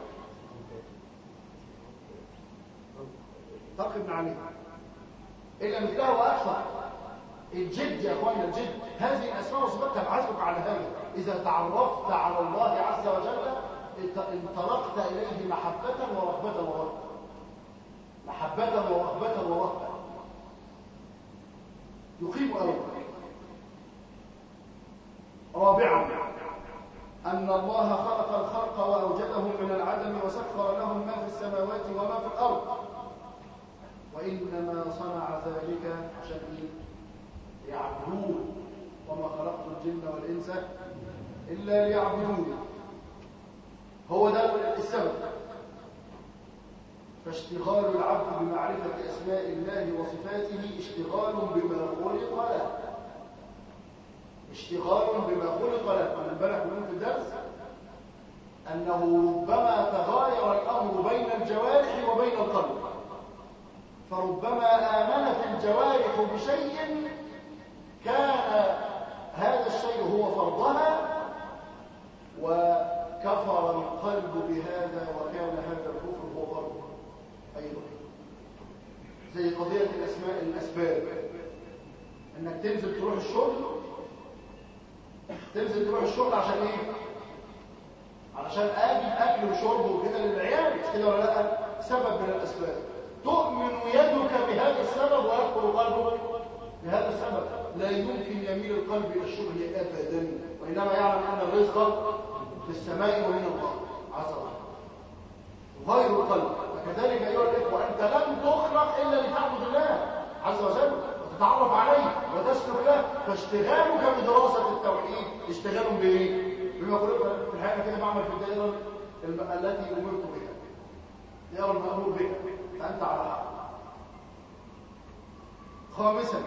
طرق ابن علي إلا مثله وأكثر الجد يا اخوانا الجد هذه الاسماء والصفات تبعثك على هذا اذا تعرفت على الله عز وجل انطلقت اليه محبه ورغبه ورهبه محبه ورغبه ورهبه يقيم اولا رابعا أن الله خلق الخلق وأوجدهم من العدم وسخر لهم ما في السماوات وما في الأرض وإنما صنع ذلك عشان ليعبدون وما خلقت الجن والإنس إلا ليعبدون هو ده السبب فاشتغال العبد بمعرفة أسماء الله وصفاته اشتغال بما خلق له اشتغال بما خلق له من امبارح كلهم في الدرس أنه ربما تغاير الأمر بين الجوارح وبين القلب فربما آمنت الجوارح بشيء كان هذا الشيء هو فرضها وكفر القلب بهذا وكان هذا الكفر هو فرضه أيضا زي قضية الأسماء الأسباب أنك تنزل تروح الشغل تنزل تروح الشغل عشان ايه علشان اجيب اكل وشرب وكده للعيال مش كده ولا لا سبب من الاسباب تؤمن يدك بهذا السبب ويكفر قلبك بهذا السبب لا يمكن يميل القلب الى الشغل ابدا وانما يعلم ان الرزق في السماء ومن الله عز وجل غير القلب فكذلك ايها الاخوه انت لم تخلق الا لتعبد الله عز وجل وتتعرف عليه وتسلك له فاشتغالك بدراسه التوحيد اشتغال بايه بما قلت في الحقيقه كده بعمل في الدائره التي امرت بها الدائره المامور بها فانت على حق خامسا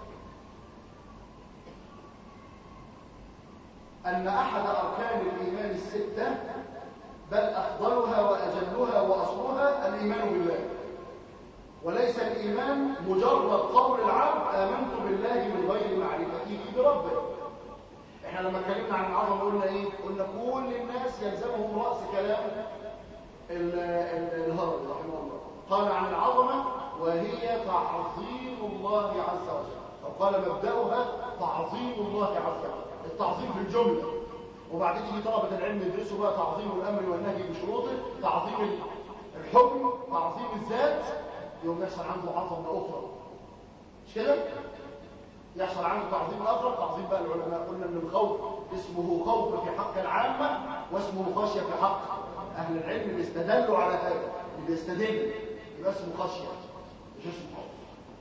أن أحد أركان الإيمان الستة بل أفضلها وأجلها وأصلها الإيمان بالله وليس الإيمان مجرد قول العبد آمنت بالله من غير معرفته بربه احنا لما اتكلمنا عن العظمه قلنا ايه قلنا كل الناس يلزمهم راس كلام الهرم رحمه الله قال عن العظمه وهي تعظيم الله عز وجل او قال مبداها تعظيم الله عز وجل التعظيم في الجمله وبعدين يجي طلبه العلم يدرسوا بقى تعظيم الامر والنهي بشروطه تعظيم الحكم تعظيم الذات يوم يحصل عنده عظمه اخرى مش كده يحصل عنده تعظيم اخر تعظيم بقى العلماء قلنا ان الخوف اسمه خوف في حق العامه واسمه خشيه في حق اهل العلم اللي استدلوا على هذا اللي يستدل يبقى اسمه خشيه مش اسمه خوف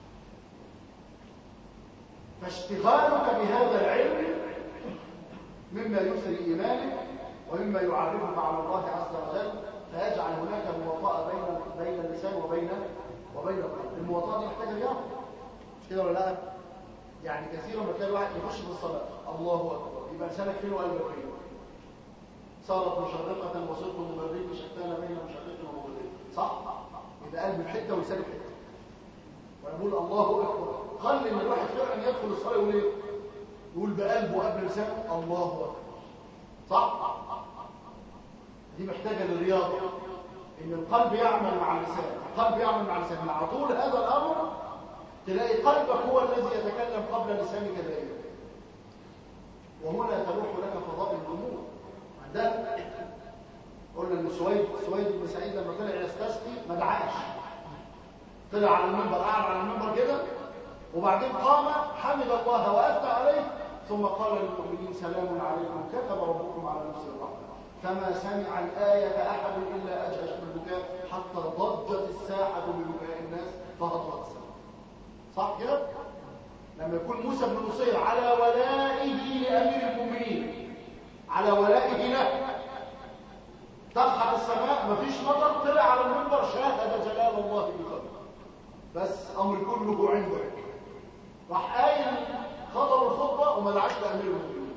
فاشتغالك بهذا العلم مما يسري ايمانك ومما يعرفك على الله عز وجل فيجعل هناك مواطأة بين بين اللسان وبين وبين القلب المواطأة دي محتاجة رياضة مش كده ولا لا يعني كثيرا ما تلاقي واحد يخش في الصلاة الله أكبر يبقى لسانك فين وقلبك فين صارت مشرقة وصرت مبرد شتان بين مشرق ومغرب صح يبقى قلب في حته ولسانك في حته وانا بقول الله اكبر خلي ان الواحد فعلا يدخل الصلاه يقول ايه يقول بقلبه قبل لسانه الله اكبر صح دي محتاجه للرياضه ان القلب يعمل مع اللسان القلب يعمل مع اللسان مع طول هذا الامر تلاقي قلبك هو الذي يتكلم قبل لسانك دائما وهنا تروح لك فضائل الامور ده قلنا ان سويد سويد بن سعيد لما طلع يستسقي ما دعاش طلع على المنبر قعد على المنبر كده وبعدين قام حمد الله واثنى عليه ثم قال للمؤمنين سلام عليكم كتب ربكم على نفسه الرحمه فما سمع الآية أحد إلا أجهش بالبكاء حتى ضجت الساحة ببكاء الناس فهطلت السماء صح كده؟ لما يكون موسى بن نصير على ولائه لأمير المؤمنين على ولائه له تضحك السماء مفيش مطر طلع على المنبر شاهد جلال الله بقلبه بس أمر كله عنده راح قايل خطر الخطبة وما دعاش لأمير المؤمنين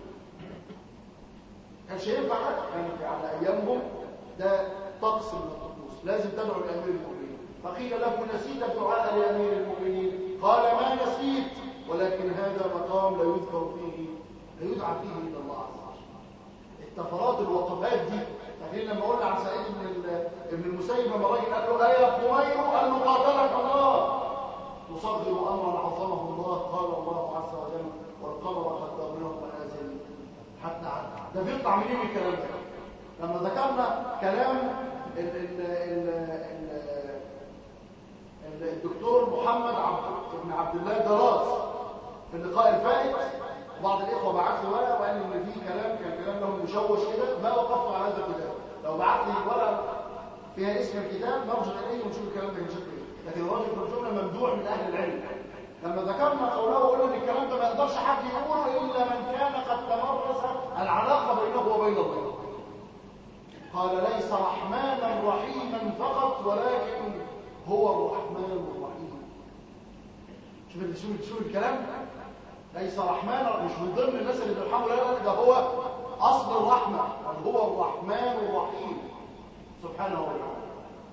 كانش ينفع كان على ايامهم ده طقس من الطقوس لازم تدعو لامير المؤمنين فقيل له نسيت الدعاء لامير المؤمنين قال ما نسيت ولكن هذا مقام لا يذكر فيه لا يدعى فيه الا الله عز وجل التفرات الوقفات دي فاكرين لما قلنا عن سعيد بن ابن المسيب لما الراجل قال له ايه يا خمير قال له قاتلك الله تصغر أمرا عظمه الله قال الله عز وجل والقمر قدرناه منازل حتى عد ده بيطلع منين الكلام ده لما ذكرنا كلام ال ال ال ال الدكتور محمد عبد بن عبد الله دراس في اللقاء الفائت بعض الاخوه بعت لي ورقه وقال لي ان في كلام كان كلام لهم مشوش كده ما وقفت على هذا الكتاب لو بعت لي ورقه فيها اسم الكتاب نرجع اليه ونشوف الكلام ده بشكل ايه لكن الراجل في الجمله ممدوح من اهل العلم لما ذكرنا قوله وقلنا ان الكلام ده ما يقدرش حد يقوله الا من كان قد تمرس العلاقه بينه وبين الله قال ليس رحمانا رحيما فقط ولكن هو الرحمن الرحيم شوف شوف شوف الكلام ليس رحمن مش من ضمن الناس اللي بيرحموا لا ده هو اصل الرحمه هو الرحمن الرحيم سبحانه وتعالى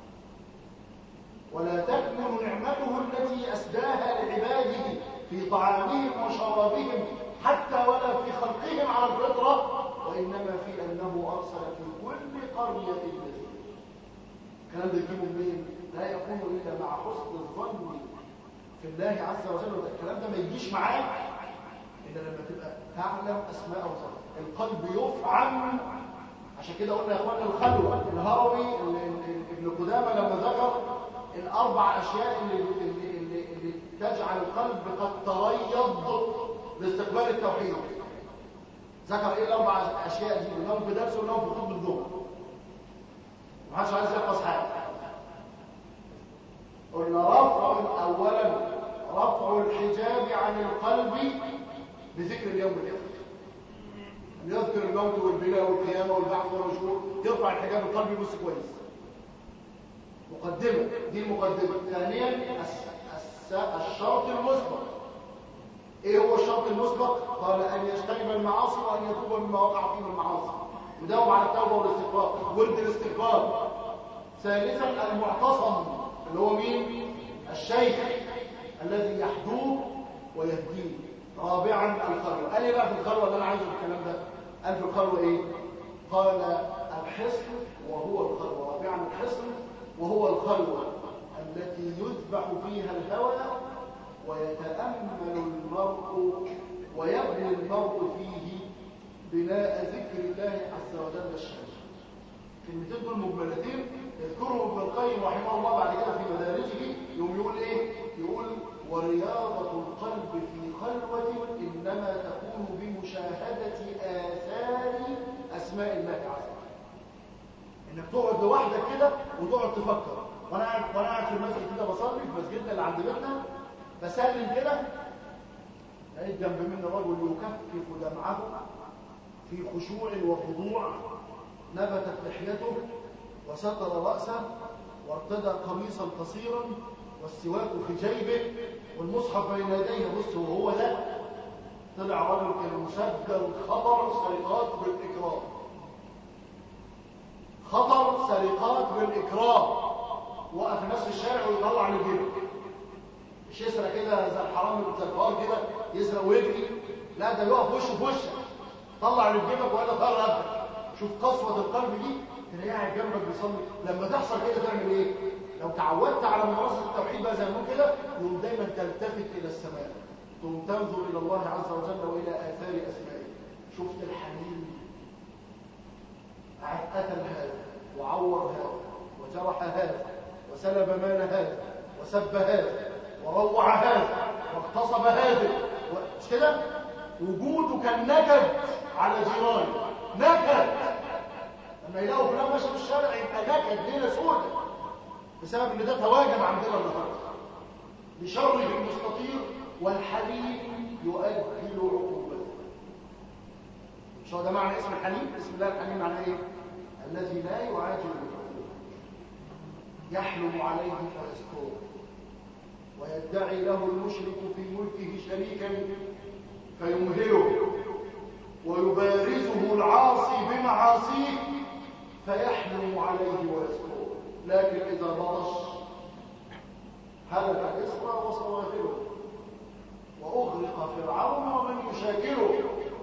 ولا تكمن نعمته التي اسداها لعباده في طعامهم وشرابهم حتى ولا في خلقهم على الفطره وانما في انه ارسل في كل قريه نذير الكلام ده يجيبه منين لا يكون الا مع حسن الظن في الله عز وجل الكلام ده ما يجيش معاك الا لما تبقى تعلم اسماء وصفات القلب يفعم عشان كده قلنا يا اخوانا الخلوه الهروي ابن قدامه لما ذكر الاربع اشياء اللي, اللي, اللي, اللي تجعل القلب قد تريض لاستقبال التوحيد ذكر ايه الاربع اشياء دي انهم في درس وانهم في خطبه الظهر ما حدش عايز يحفظ حاجه قلنا رفع اولا رفع الحجاب عن القلب بذكر اليوم الاخر ان يذكر الموت والبلاء والقيامه والبعث والنشور ترفع الحجاب القلبي بص كويس مقدمه دي المقدمه ثانيا الشرط المسبق ايه هو الشرط المسبق قال ان يجتنب المعاصي وان يتوب مما وقع فيه من المعاصي يداوم على التوبه والاستغفار ورد الاستغفار ثالثا المعتصم اللي هو مين الشيخ الذي يحدوه ويهديه رابعا الخلوه قال لي بقى في الخلوه اللي انا عايزه الكلام ده قال في الخلوه ايه قال الحصن وهو الخلوه رابعا الحصن وهو الخلوه التي يذبح فيها الهوى ويتامل المرء ويبني المرء فيه بناء ذكر الله عز وجل الشريف الكلمتين دول مجملتين يذكرهم ابن القيم رحمه الله بعد كده في مدارجه يوم يقول ايه يقول ورياضة القلب في خلوة إنما تكون بمشاهدة آثار أسماء الله عز وجل إنك تقعد لوحدك كده وتقعد تفكر وأنا قاعد وأنا قاعد في المسجد كده بصلي في مسجدنا اللي عند بيتنا بسلم كده لقيت جنب مني رجل يكفف دمعه في خشوع وخضوع نبتت لحيته وستر رأسه وارتدى قميصا قصيرا والسواك في جيبه والمصحف بين يديه بص وهو ده طلع رجل كان مسجل خطر سرقات بالإكرام خطر سرقات بالإكرام وقف الناس في الشارع ويطلع اللي جيبه مش يسرق كده زي الحرامي بالزكوار كده يسرق ويجري لا ده يقف وشه في وشك طلع اللي في جيبك وقال طلع ربك شوف قسوة القلب دي تلاقيه قاعد جنبك بيصلي لما تحصل كده تعمل ايه لو تعودت على ممارسه التوحيد بقى زي ما كده يوم دايما تلتفت الى السماء ثم تنظر الى الله عز وجل والى اثار اسمائه شفت الحنين قتل هذا وعور هذا وجرح هذا وسلب مال هذا وسب هذا وروع هذا واغتصب هذا مش كده وجوده كان نكد على جيرانه نكد لما يلاقوا فلان ماشي في الشارع يبقى نكد ليله سوداء بسبب ان ده تواجد عندنا النهارده بشره المستطير والحليم يؤجل عقوبته مش هو ده معنى اسم الحليم اسم الله الحليم معناه ايه الذي لا يعاجل العقوبه يحلم عليه فيستره ويدعي له المشرك في ملكه شريكا فيمهله ويبارزه العاصي بمعاصيه فيحلم عليه ويستره لكن إذا بطش هلك إسرى وصواهره وأغرق فرعون ومن يشاكله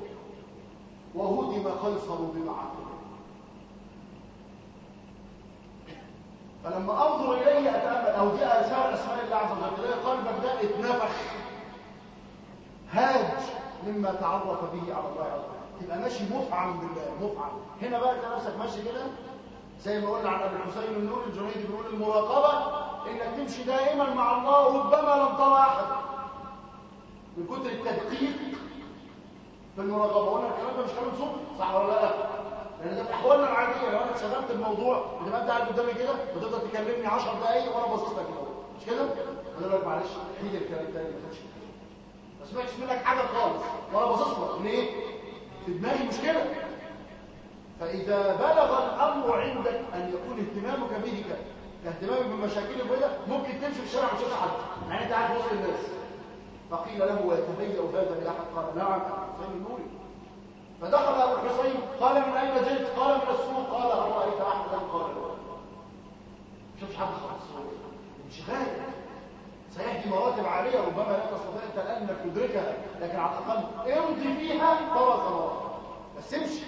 وهدم قيصر بمعاقبه فلما أنظر إليه أتأمل او دي اثار اسماء الله عز وجل تلاقي قلبك ده اتنفخ هاج مما تعرف به على الله عز وجل تبقى ماشي مفعم بالله مفعم هنا بقى تلاقي نفسك ماشي كده زي ما قلنا عن ابي الحسين النور الجنيدي بيقول المراقبه انك تمشي دائما مع الله ربما لم ترى احد من كتر التدقيق في المراقبه قلنا الكلام ده مش كلام صوفي صح ولا لا لان ده في احوالنا العاديه لو انا اتشغلت الموضوع بتبقى انت قاعد قدامي كده وتفضل تكلمني 10 دقايق وانا باصص لك كده مش كده اقول لك معلش حيد الكلام تاني ما تاخدش ما سمعتش منك حاجه خالص وانا باصص لك ليه في دماغي مشكله فاذا بلغ الامر عندك ان يكون اهتمامك به كاهتمامك بمشاكل البيضة ممكن تمشي في الشارع وتشوف حد يعني انت قاعد وسط الناس فقيل له ويتهيأ هذا لاحد قال نعم حسين النوري فدخل ابو الحسين قال من اين جئت قال من السوق قال هل رايت احدا قال لا شوفش حد خالص مش غايب صحيح دي مراتب عاليه ربما لا تستطيع انت الان انك تدركها لكن على الاقل امضي فيها ترى ثمرها بس امشي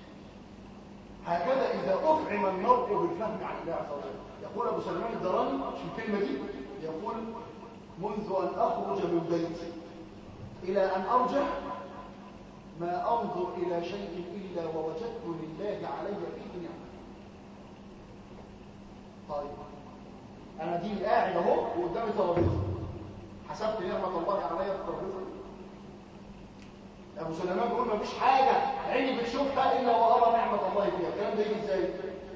هكذا اذا افعم المرء بالفهم عن الله عز وجل يقول ابو سلمان الدراني في الكلمه دي يقول منذ ان اخرج من بيتي الى ان ارجع ما انظر الى شيء الا ووجدت لله علي فيه نعمه طيب انا دي قاعد اهو وقدامي ترابيزه حسبت نعمه الله عليا في الترابيزه ابو سليمان بيقول مفيش حاجه عيني بتشوفها الا وارى نعمه الله فيها الكلام ده يجي ازاي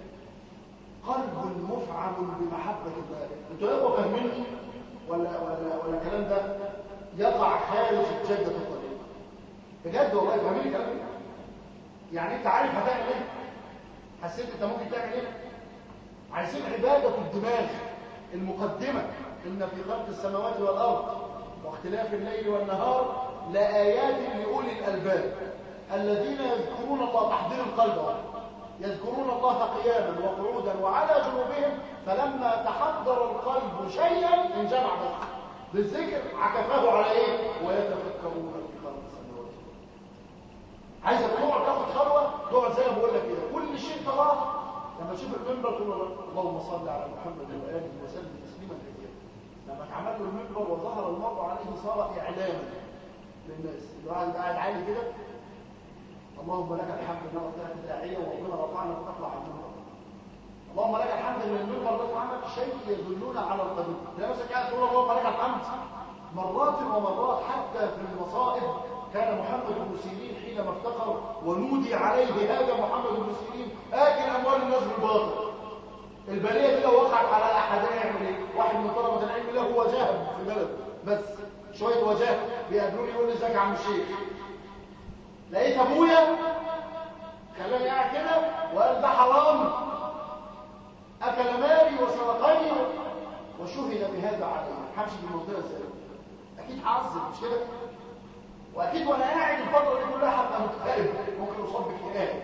قلب مفعم بمحبه الله انتوا ايه فاهمين ولا ولا ولا الكلام ده يقع خارج الجده الطريق بجد والله فاهمين الكلام ده يعني انت عارف هتعمل ايه حسيت انت ممكن تعمل ايه عايزين عباده الدماغ المقدمه ان في خلق السماوات والارض واختلاف الليل والنهار لآيات لأولي الألباب الذين يذكرون الله تحضير القلب يذكرون الله قياما وقعودا وعلى جنوبهم فلما تحضر القلب شيئا انجمع بس بالذكر عكفه على ايه ويتفكرون في خلق السماوات عايزك تقعد تاخد خلوه تقعد زي ما بقول لك كده كل شيء تراه لما تشوف المنبر تقول اللهم صل على محمد واله وسلم تسليما كثيرا لما اتعمل له المنبر وظهر المرء عليه صار اعلاما للناس الواحد قاعد عالي كده اللهم لك الحمد ان انا طلعت داعيه وربنا رفعنا وتطلع على المنبر اللهم لك الحمد ان المنبر ده اتعمل شيء يدلنا على القدر تلاقي نفسك قاعد تقول اللهم لك الحمد مرات ومرات حتى في المصائب كان محمد بن سيرين حينما افتقر ونودي عليه هذا محمد بن سيرين اكل اموال الناس بالباطل البليه دي لو وقعت على احدنا يعمل ايه واحد من طلبه العلم له وجاهه في بلده بس شويه وجاهه بيقابلوني يقول لي ازيك يا عم الشيخ لقيت ابويا خلاني قاعد كده وقال ده حرام اكل مالي وسرقني وشهد بهذا علي همشي في المنطقه ازاي اكيد هعذب مش كده واكيد وانا قاعد الفتره دي كلها هبقى مكتئب ممكن اصاب باكتئاب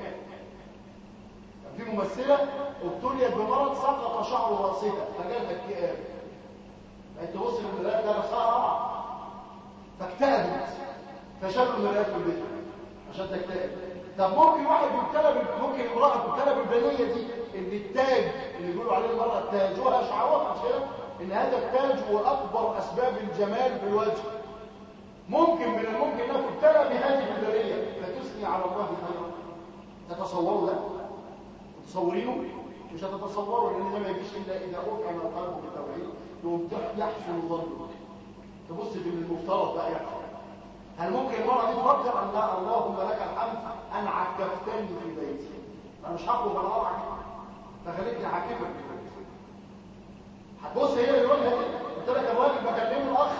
كان في ممثله ابتليت بمرض سقط شعر راسها فجالها اكتئاب بقت تبص للمرايه ده نفسها فاكتئبت فشالوا المرايه في البيت عشان تكتئب طب ممكن واحد يبتلى ممكن امراه تبتلى بالبنيه دي ان التاج اللي بيقولوا عليه المراه تاجها شعوات مش كده ان هذا التاج هو اكبر اسباب الجمال في الوجه ممكن من الممكن انها تبتلى بهذه البنيه فتثني على الله خيرا تتصوروا ده تتصورينه مش هتتصوروا لان ده ما يجيش الا اذا افهم القلب بالتوحيد يقوم يحسن ظنه تبص في المفترض بقى يحصل هل ممكن المرأة دي تفكر أن لا اللهم لك الحمد أن عكفتني في بيتي أنا مش هخرج أنا أقع فخليتني عاكفك في بيتي هتبص هي اللي يقولها دي قلت لك يا راجل بكلمه الأخ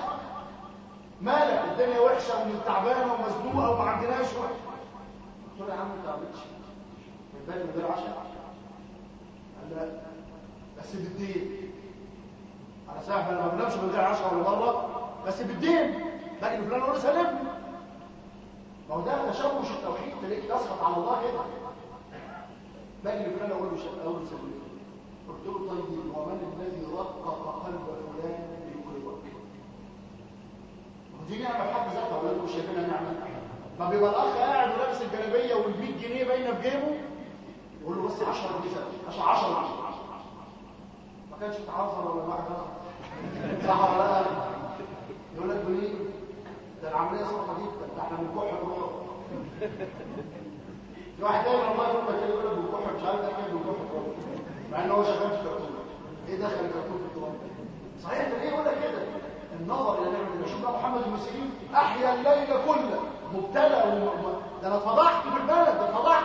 مالك الدنيا وحشة وتعبانة ومزنوقة وما عندناش وقت قلت له يا عم ما تعملش من بالي من غير عشاء قال لا بس بالدين على ساعة انا ما بنامش من غير عشاء ولا مرة بس بالدين لكن فلان يقول له سلمني ما هو ده تشوش التوحيد تلاقيك تسقط على الله كده باجي لفلان اقول له اقول له سلمني قلت له طيب ومن الذي رقق قلب فلان ليقربك ودي نعمه في حد ذاتها ولا انتوا شايفينها نعمه ما بيبقى الاخ قاعد ولابس الجلابيه وال100 جنيه باينه في جيبه يقول له بس 10 جنيه عشان 10 10 ما كانش يتعذر ولا بعد صح ولا لا يقول لك ليه ده العمليه صعبه جدا ده احنا بنكح الروح في واحد تاني والله يقول لك يقول لك بنكح مش عارف ايه بنكح الروح مع ان هو شغال في كرتون ايه دخل الكرتون في التراب صحيح ده ليه يقول لك كده النظر الى نعمه الله شوف بقى محمد المسلمين احيا الليل كله مبتلى وم... ده انا اتفضحت في البلد ده اتفضحت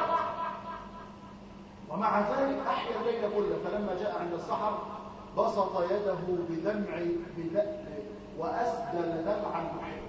ومع ذلك احيا الليل كله فلما جاء عند السحر بسط يده بدمع بدأ واسدل دمع المحب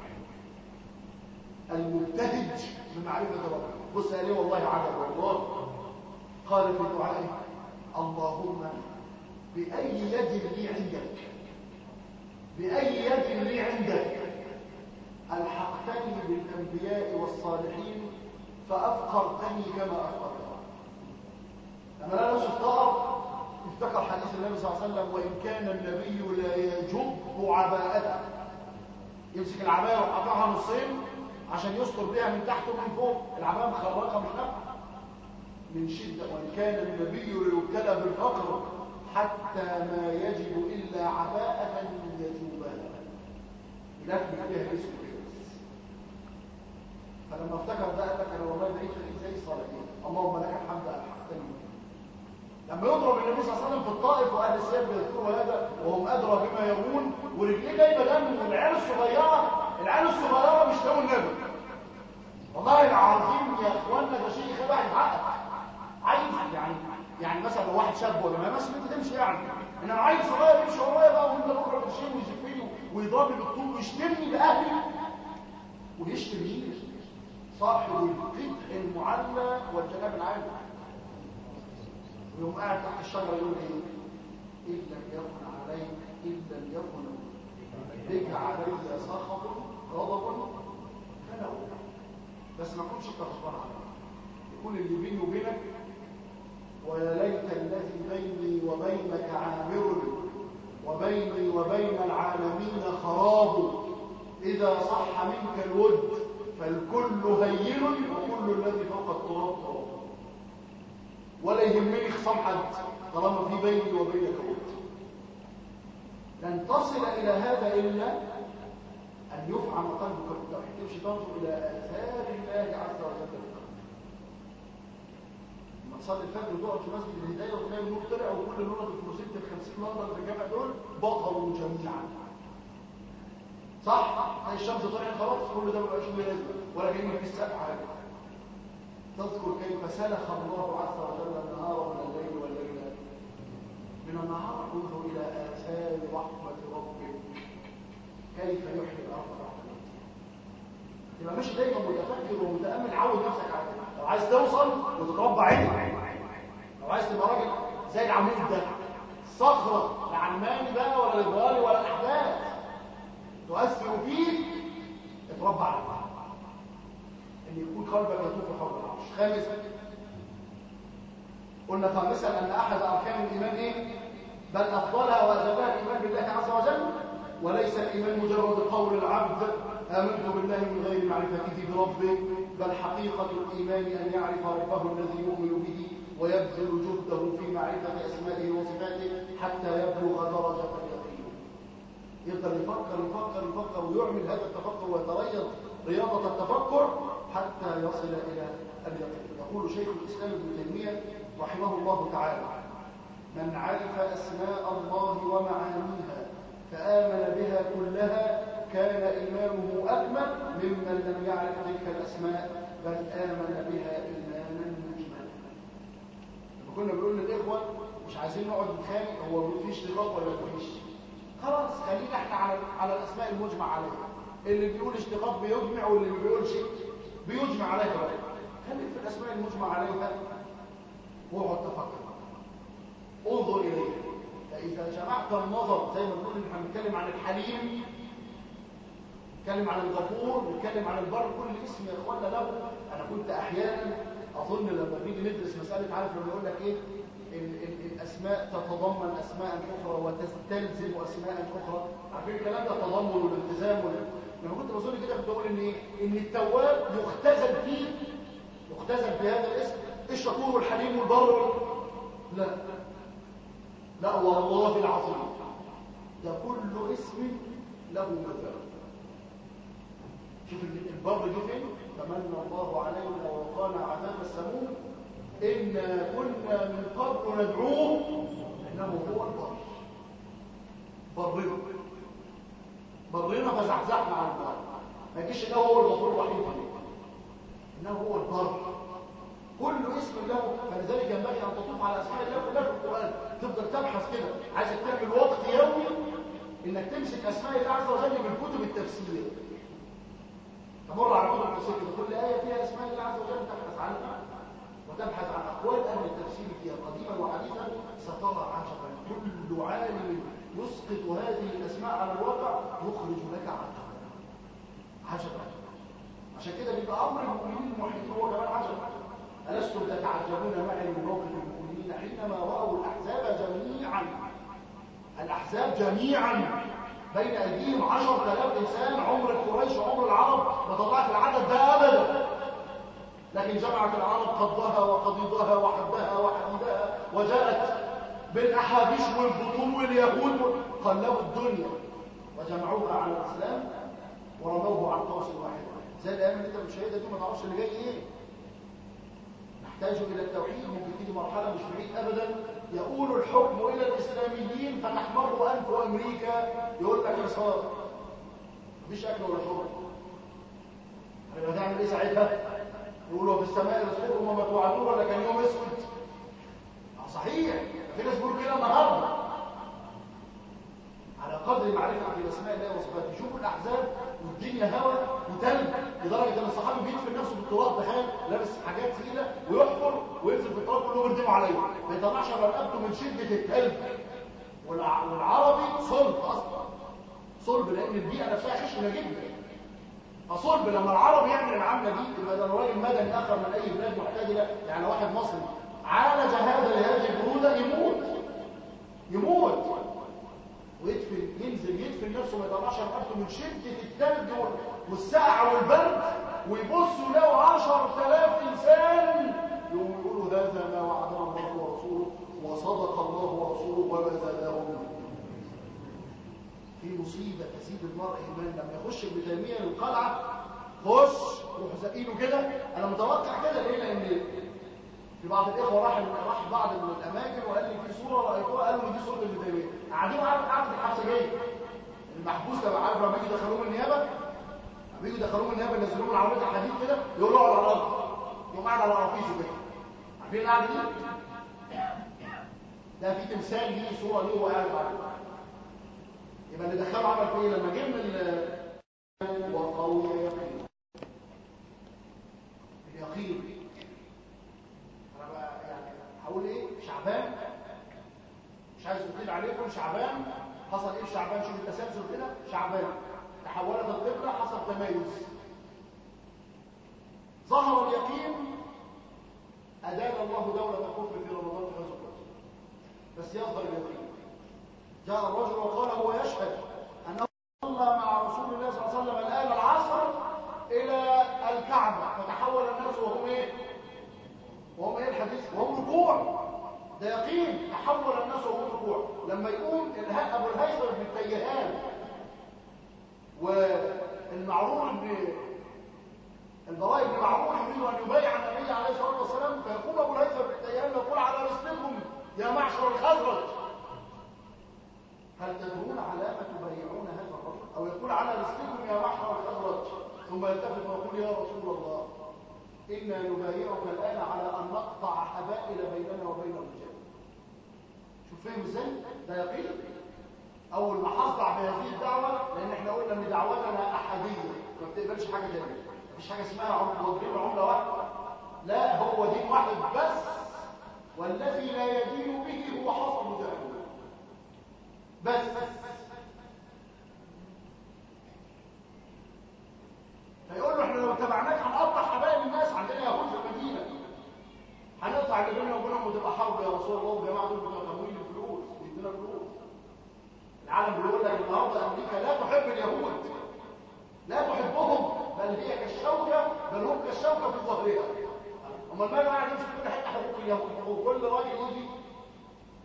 المبتهج بمعرفه ربه بص قال ايه والله عجب والله قال في دعائه اللهم باي يد لي عندك بأي يد لي عندك ألحقتني بالأنبياء والصالحين فأفقرتني كما أفقرت لما لا نفسه افتقر افتكر حديث النبي صلى الله عليه وسلم وإن كان النبي لا يجب عباءته يمسك العباية ويقطعها نصين عشان يستر بها من تحت ومن فوق العباية مخرقة مش نافعة من شدة وإن كان النبي ليبتلى بالفقر حتى ما يجب إلا عباءة يجوبها يلفت فيها اسمه كده فلما افتكر ده قال لك انا والله بقيت زي الصالحين اللهم لك الحمد الحقتني لما يضرب النبي صلى الله عليه وسلم في الطائف واهل السير بيذكروا هذا وهم ادرى بما يرون ورجليه جايبه دم والعيال الصغيره العيال الصغيره مش لاقوا النبي والله العظيم يا اخوانا ده شيء يخلي واحد يتعقد عايز يعني يعني مثلا لو واحد شاب ولا ما ماشي انت تمشي يعني انما عيل صغير يمشي ورايا بقى وانت بكره بتشيل ويزفني ويضربني بالطول ويشتمني باهلي ويشتم مين صاحب القطع المعلى والجناب العالي ويوم قاعد تحت الشجره يقول ايه ان لم يكن عليك ان لم يكن بك علي سخط غضب فلا بس ما كنتش انت غضبان عليا يكون اللي بيني وبينك ويا ليت الذي بيني وبينك عامر وبيني وبين العالمين خراب إذا صح منك الود فالكل هين وكل الذي فوق التراب تراب ولا يهمني خصام حد طالما في بيني وبينك ود لن تصل إلى هذا إلا أن يفعل قلبك بالتوحيد تمشي تنظر إلى آثار الله عز وجل تصلي الفجر وتقعد في مسجد الهدايه وتلاقي النور طلع وكل النور الفلوسيه ال 50 نهضه في الجامع دول بطلوا جميعا صح؟ هاي الشمس طلعت خلاص كل ده ما بقاش له لازمه ولا كان في السقف حاجه تذكر كيف سلخ الله عز وجل النهار من الليل والليل من النهار انظر الى اثار رحمه ربك كيف يحيي الارض بعد تبقى ماشي دايما متفكر ومتامل عود نفسك على كده لو عايز توصل وتتربى عينك لو عايز تبقى راجل زي العمود ده صخره لا علماني بقى ولا ليبرالي ولا الاحداث تؤثر فيك اتربى على بعض ان يكون قلبك يطوف حول العرش خامسا قلنا خامسا ان احد اركان الايمان ايه بل افضلها واجبها الايمان بالله عز وجل وليس الايمان مجرد قول العبد امنت بالله من غير معرفته بربه بل حقيقه الايمان ان يعرف ربه الذي يؤمن به ويبذل جهده في معرفه اسمائه وصفاته حتى يبلغ درجه اليقين يفضل يفكر يفكر يفكر ويعمل هذا التفكر ويتريض رياضه التفكر حتى يصل الى اليقين يقول شيخ الاسلام ابن تيميه رحمه الله تعالى من عرف اسماء الله ومعانيها فامن بها كلها كان إيمانه أكمل ممن لم يعرف تلك الأسماء بل آمن بها إيمانا مجملا لما كنا بنقول للإخوة مش عايزين نقعد نتخانق هو في اشتقاق ولا مفيش خلاص خلينا احنا على على الأسماء المجمع عليها اللي بيقول اشتقاق بيجمع واللي ما بيقولش بيجمع عليها بقى خليك في الأسماء المجمع عليها واقعد تفكر انظر إليها فإذا جمعت النظر زي ما بنقول احنا بنتكلم عن الحليم نتكلم عن الغفور نتكلم عن البر كل اسم يا اخوانا له انا كنت احيانا اظن لما بنيجي ندرس مساله عارف لما يقول لك ايه ال ال الاسماء تتضمن اسماء اخرى وتستلزم اسماء اخرى عارفين الكلام ده تضمن والالتزام لما كنت بظن كده كنت بقول ان ايه ان التواب يختزل فيه يختزل في هذا الاسم الشكور والحليم والبر لا لا والله العظيم ده كل اسم له مثل شوف البر جه فين فمن الله علينا ووقانا عذاب السموم إنا كنا من قبل ندعوه إنه هو البر برنا برنا فزحزحنا عن البر ما يجيش إنه هو الغفور الرحيم إنه هو البر كل اسم له فلذلك ينبغي أن تطوف على أسماء الله كلها في القرآن تفضل تبحث كده عايزك تعمل وقت يومي إنك تمسك أسماء الله عز وجل من كتب التفسير تمر على كتب التفسير كل آية فيها أسماء الله عز وجل تبحث عنها وتبحث عن أقوال أهل التفسير فيها قديما وحديثا سترى عجبا كل عالم يسقط هذه الأسماء على الواقع يخرج لك عجبا عجبا عشان كده بيبقى أمر المؤمنين الموحدين هو كمان عجبا ألستم تتعجبون معي من موقف المؤمنين حينما رأوا الأحزاب جميعا الأحزاب جميعا بين أيديهم عشر آلاف إنسان عمر قريش وعمر العرب ما طلعت العدد ده أبدا لكن جمعت العرب قضها وقضيضها وحبها وحديدها وجاءت بالأحابيش والبطون واليهود قلبوا الدنيا وجمعوها على الإسلام ورموه عن قوس واحد زي الأيام اللي انت مشاهدها دي ما تعرفش اللي جاي ايه نحتاج إلى التوحيد ممكن تيجي مرحلة مش بعيد أبدا يقول الحكم إلى الإسلاميين فتحمره أنف وأمريكا يقول لك إصابة مفيش أكل ولا شرب هنبقى تعمل إيه ساعتها؟ يقولوا في السماء رزقكم وما توعدون ولا كان يوم اسود صحيح في ناس بيقولوا كده النهارده على قدر معرفه باسماء الله وصفاته يشوفوا الاحزاب والدنيا هوا وتلج لدرجه ان الصحابي بيدفن نفسه بالتراب تخيل لابس حاجات ثقيله ويحفر وينزل في التراب كله يردموا عليه ما يطلعش رقبته من شده التلج والعربي صلب اصلا صلب لان البيئه نفسها خشنه جدا فصلب لما العرب يعمل العمله دي يبقى ده راجل مدني اخر من اي بلاد محتاجه يعني واحد مصري عالج هذا لهذه البروده يموت يموت ويدفن ينزل يدفن نفسه ما يطلعش رقبته من شده الثلج والسقعه والبرد ويبصوا له 10000 انسان يقولوا هذا ما وعدنا الله ورسوله وصدق الله ورسوله وما زادهم في مصيبة تزيد المرء إيمان لما يخش ابن تيمية للقلعة خش روح زقينه كده أنا متوقع كده ليه لأن في بعض الإخوة راح راح بعض من الأماكن وقال لي في صورة رأيتوها قالوا لي دي صورة ابن تيمية قاعدين عارف قاعد في الحبس جاي المحبوس لما عارف لما يجي يدخلوه من النيابة لما يجي يدخلوه من النيابة ينزلوه من عربية الحديد كده يقولوا له على الأرض يقوم قاعد على رفيسه كده عارفين القعدة دي؟ ده في تمثال ليه صورة ليه وهو قاعد عليه يبقى اللي دخله عمل فيه لما جه من وقوي يقين اليقين انا بقى يعني هقول ايه شعبان مش عايز اطيل عليكم شعبان حصل ايه في شعبان شوف التسلسل كده شعبان تحولت القبله حصل تميز ظهر اليقين ادان الله دوله الكفر في رمضان في غزوه بس يظهر اليقين جاء الرجل وقال هو يشهد أنه صلى مع رسول الله صلى الله عليه وسلم الآن العصر إلى الكعبة فتحول الناس وهم إيه؟ وهم إيه الحديث؟ وهم ركوع ده يقين تحول الناس وهم ركوع لما يقوم أبو الهيثم بن التيهان والمعرور بن البراء بن معرور يريد أن يبايع النبي عليه الصلاة والسلام فيقوم أبو الهيثم بن التيهان يقول على رسلكم يا معشر الخزرج هل تدرون على ما تبايعون هذا الرجل او يقول على رزقكم يا محر الخزرج ثم يلتفت ويقول يا رسول الله انا نبايعك الان على ان نقطع حبائل بيننا وبين الرجال شوف فاهم ازاي ده يقين اول ما هصدع بهذه الدعوه لان احنا قلنا ان دعوتنا احاديه ما بتقبلش حاجه ثانيه مفيش حاجه اسمها عمله ودين عمله واحده لا هو دين واحد بس والذي لا يدين به هو حصل جهنم بس فيقول له احنا لو اتبعناك هنقطع حبايب الناس عندنا يهود في المدينه هنقطع اللي بيننا وبينهم وتبقى حرب يا رسول الله والجماعه دول بتوع تمويل الفلوس بيدينا فلوس العالم بيقول لك النهارده امريكا لا تحب اليهود لا تحبهم بل هي كالشوكه بل هم كالشوكه في ظهرها امال ما قاعد يمسك كل حته حقوق اليهود وكل راجل يجي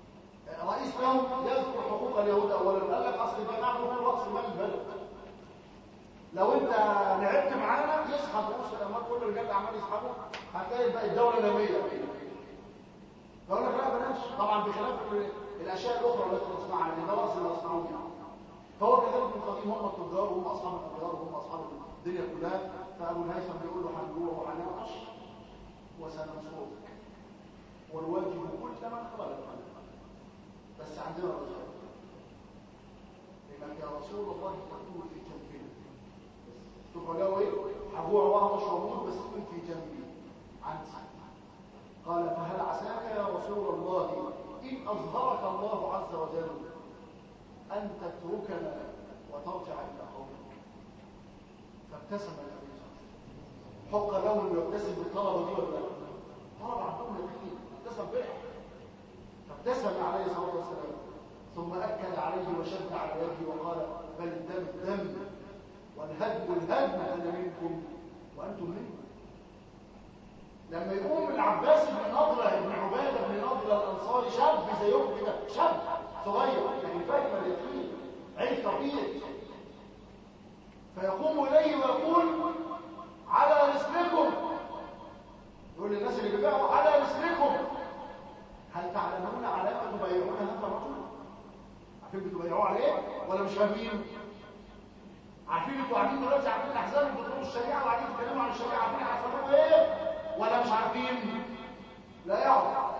رئيس لهم يذكر حقوق اليهود اولا قال لك اصل ده نحن راس مال البلد لو انت لعبت معانا يسحب رؤوس الاموال كل رجال الاعمال يسحبوا هتلاقي بقى الدوله ناميه فقال لك لا بلاش طبعا بخلاف الاشياء الاخرى التي تصنعها يعني ده راس ما يصنعون يعني فهو كذلك من القديم هم التجار وهم اصحاب التجار وهم اصحاب الدنيا كلها فابو الهيثم بيقول له هنجوع وهنعطش وسننصرك والواجب كل من خلق بس عندنا رجال لانك يا رسول الله تكون في جنبنا شوف قالوا ايه هجوع وهطش واموت بس تكون في جنبي عندي قال فهل عساك يا رسول الله ان اظهرك الله عز وجل ان تتركنا وترجع الى قومك فابتسم النبي صلى الله عليه وسلم حق له انه يبتسم بالطلبه دي ولا لا طلب عندهم يقين ابتسم فرح فابتسم عليه الصلاه والسلام ثم اكد عليه وشد على يده وقال بل الدم الدم والهدم الهدم انا منكم وانتم منكم لما يقوم العباس بن نضره بن عباده بن نضره الانصاري شاب زيهم كده شاب صغير يعني فاهم اليقين عين طبيعي فيقوم اليه ويقول على رسلكم يقول للناس اللي بيبيعوا على رسلكم هل تعلمون على ما تبايعون هذا الرجل عارفين بتبايعوه على ايه ولا مش فاهمين عارفين انتوا قاعدين دلوقتي عارفين الاحزاب بتقولوا الشريعه وقاعدين تتكلموا عن الشريعه عارفين هيحصلوا ايه ولا مش عارفين لا يعرف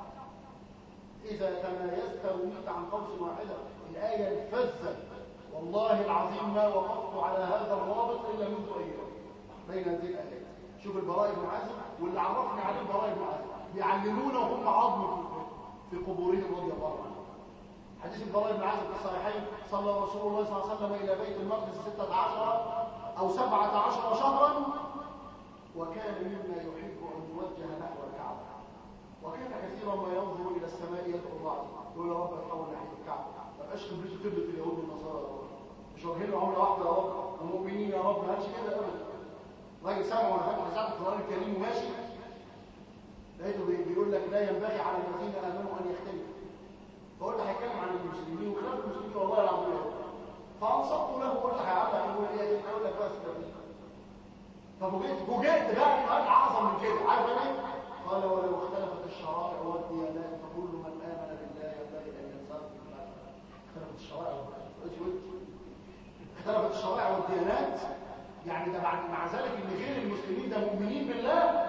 اذا تمايزت رميت عن قوس واحده الايه الفذه والله العظيم ما وقفت على هذا الرابط الا منذ ايام بين هذه الايات شوف البراء بن عازب واللي عرفني عليه البراء بن عازب بيعلمونا وهم عظم في قبورهم رضي الله عنهم حديث البراء بن عازب في الصحيحين صلى رسول الله صلى الله عليه وسلم الى بيت المقدس 16 او 17 شهرا وكان مما يحب ان يوجه نحو الكعبه وكان كثيرا ما ينظر الى السماء يدعو الله يقول يا رب ارحمنا ناحيه الكعبه ما بقاش قبلته قبله اليهود والنصارى يا رب مش واجهين عمله واحده يا رب ومؤمنين يا رب ما قالش كده ابدا راجل سامع وانا فاكر ساعه القران الكريم وماشي لقيته بيقول لك لا ينبغي على الذين امنوا ان يختلفوا فقلت هيتكلم عن المسلمين وخلاف المسلمين والله العظيم فانصت له وقلت هيعرف يقول ايه دي اقول لك بس ففوجئت فوجئت بقى ان حاجه اعظم من كده عارف ايه قال ولو اختلفت الشرائع والديانات فكل من امن بالله ينبغي ان ينصرف اختلفت الشرائع اختلفت الشرائع والديانات يعني ده بعد مع ذلك ان غير المسلمين ده مؤمنين بالله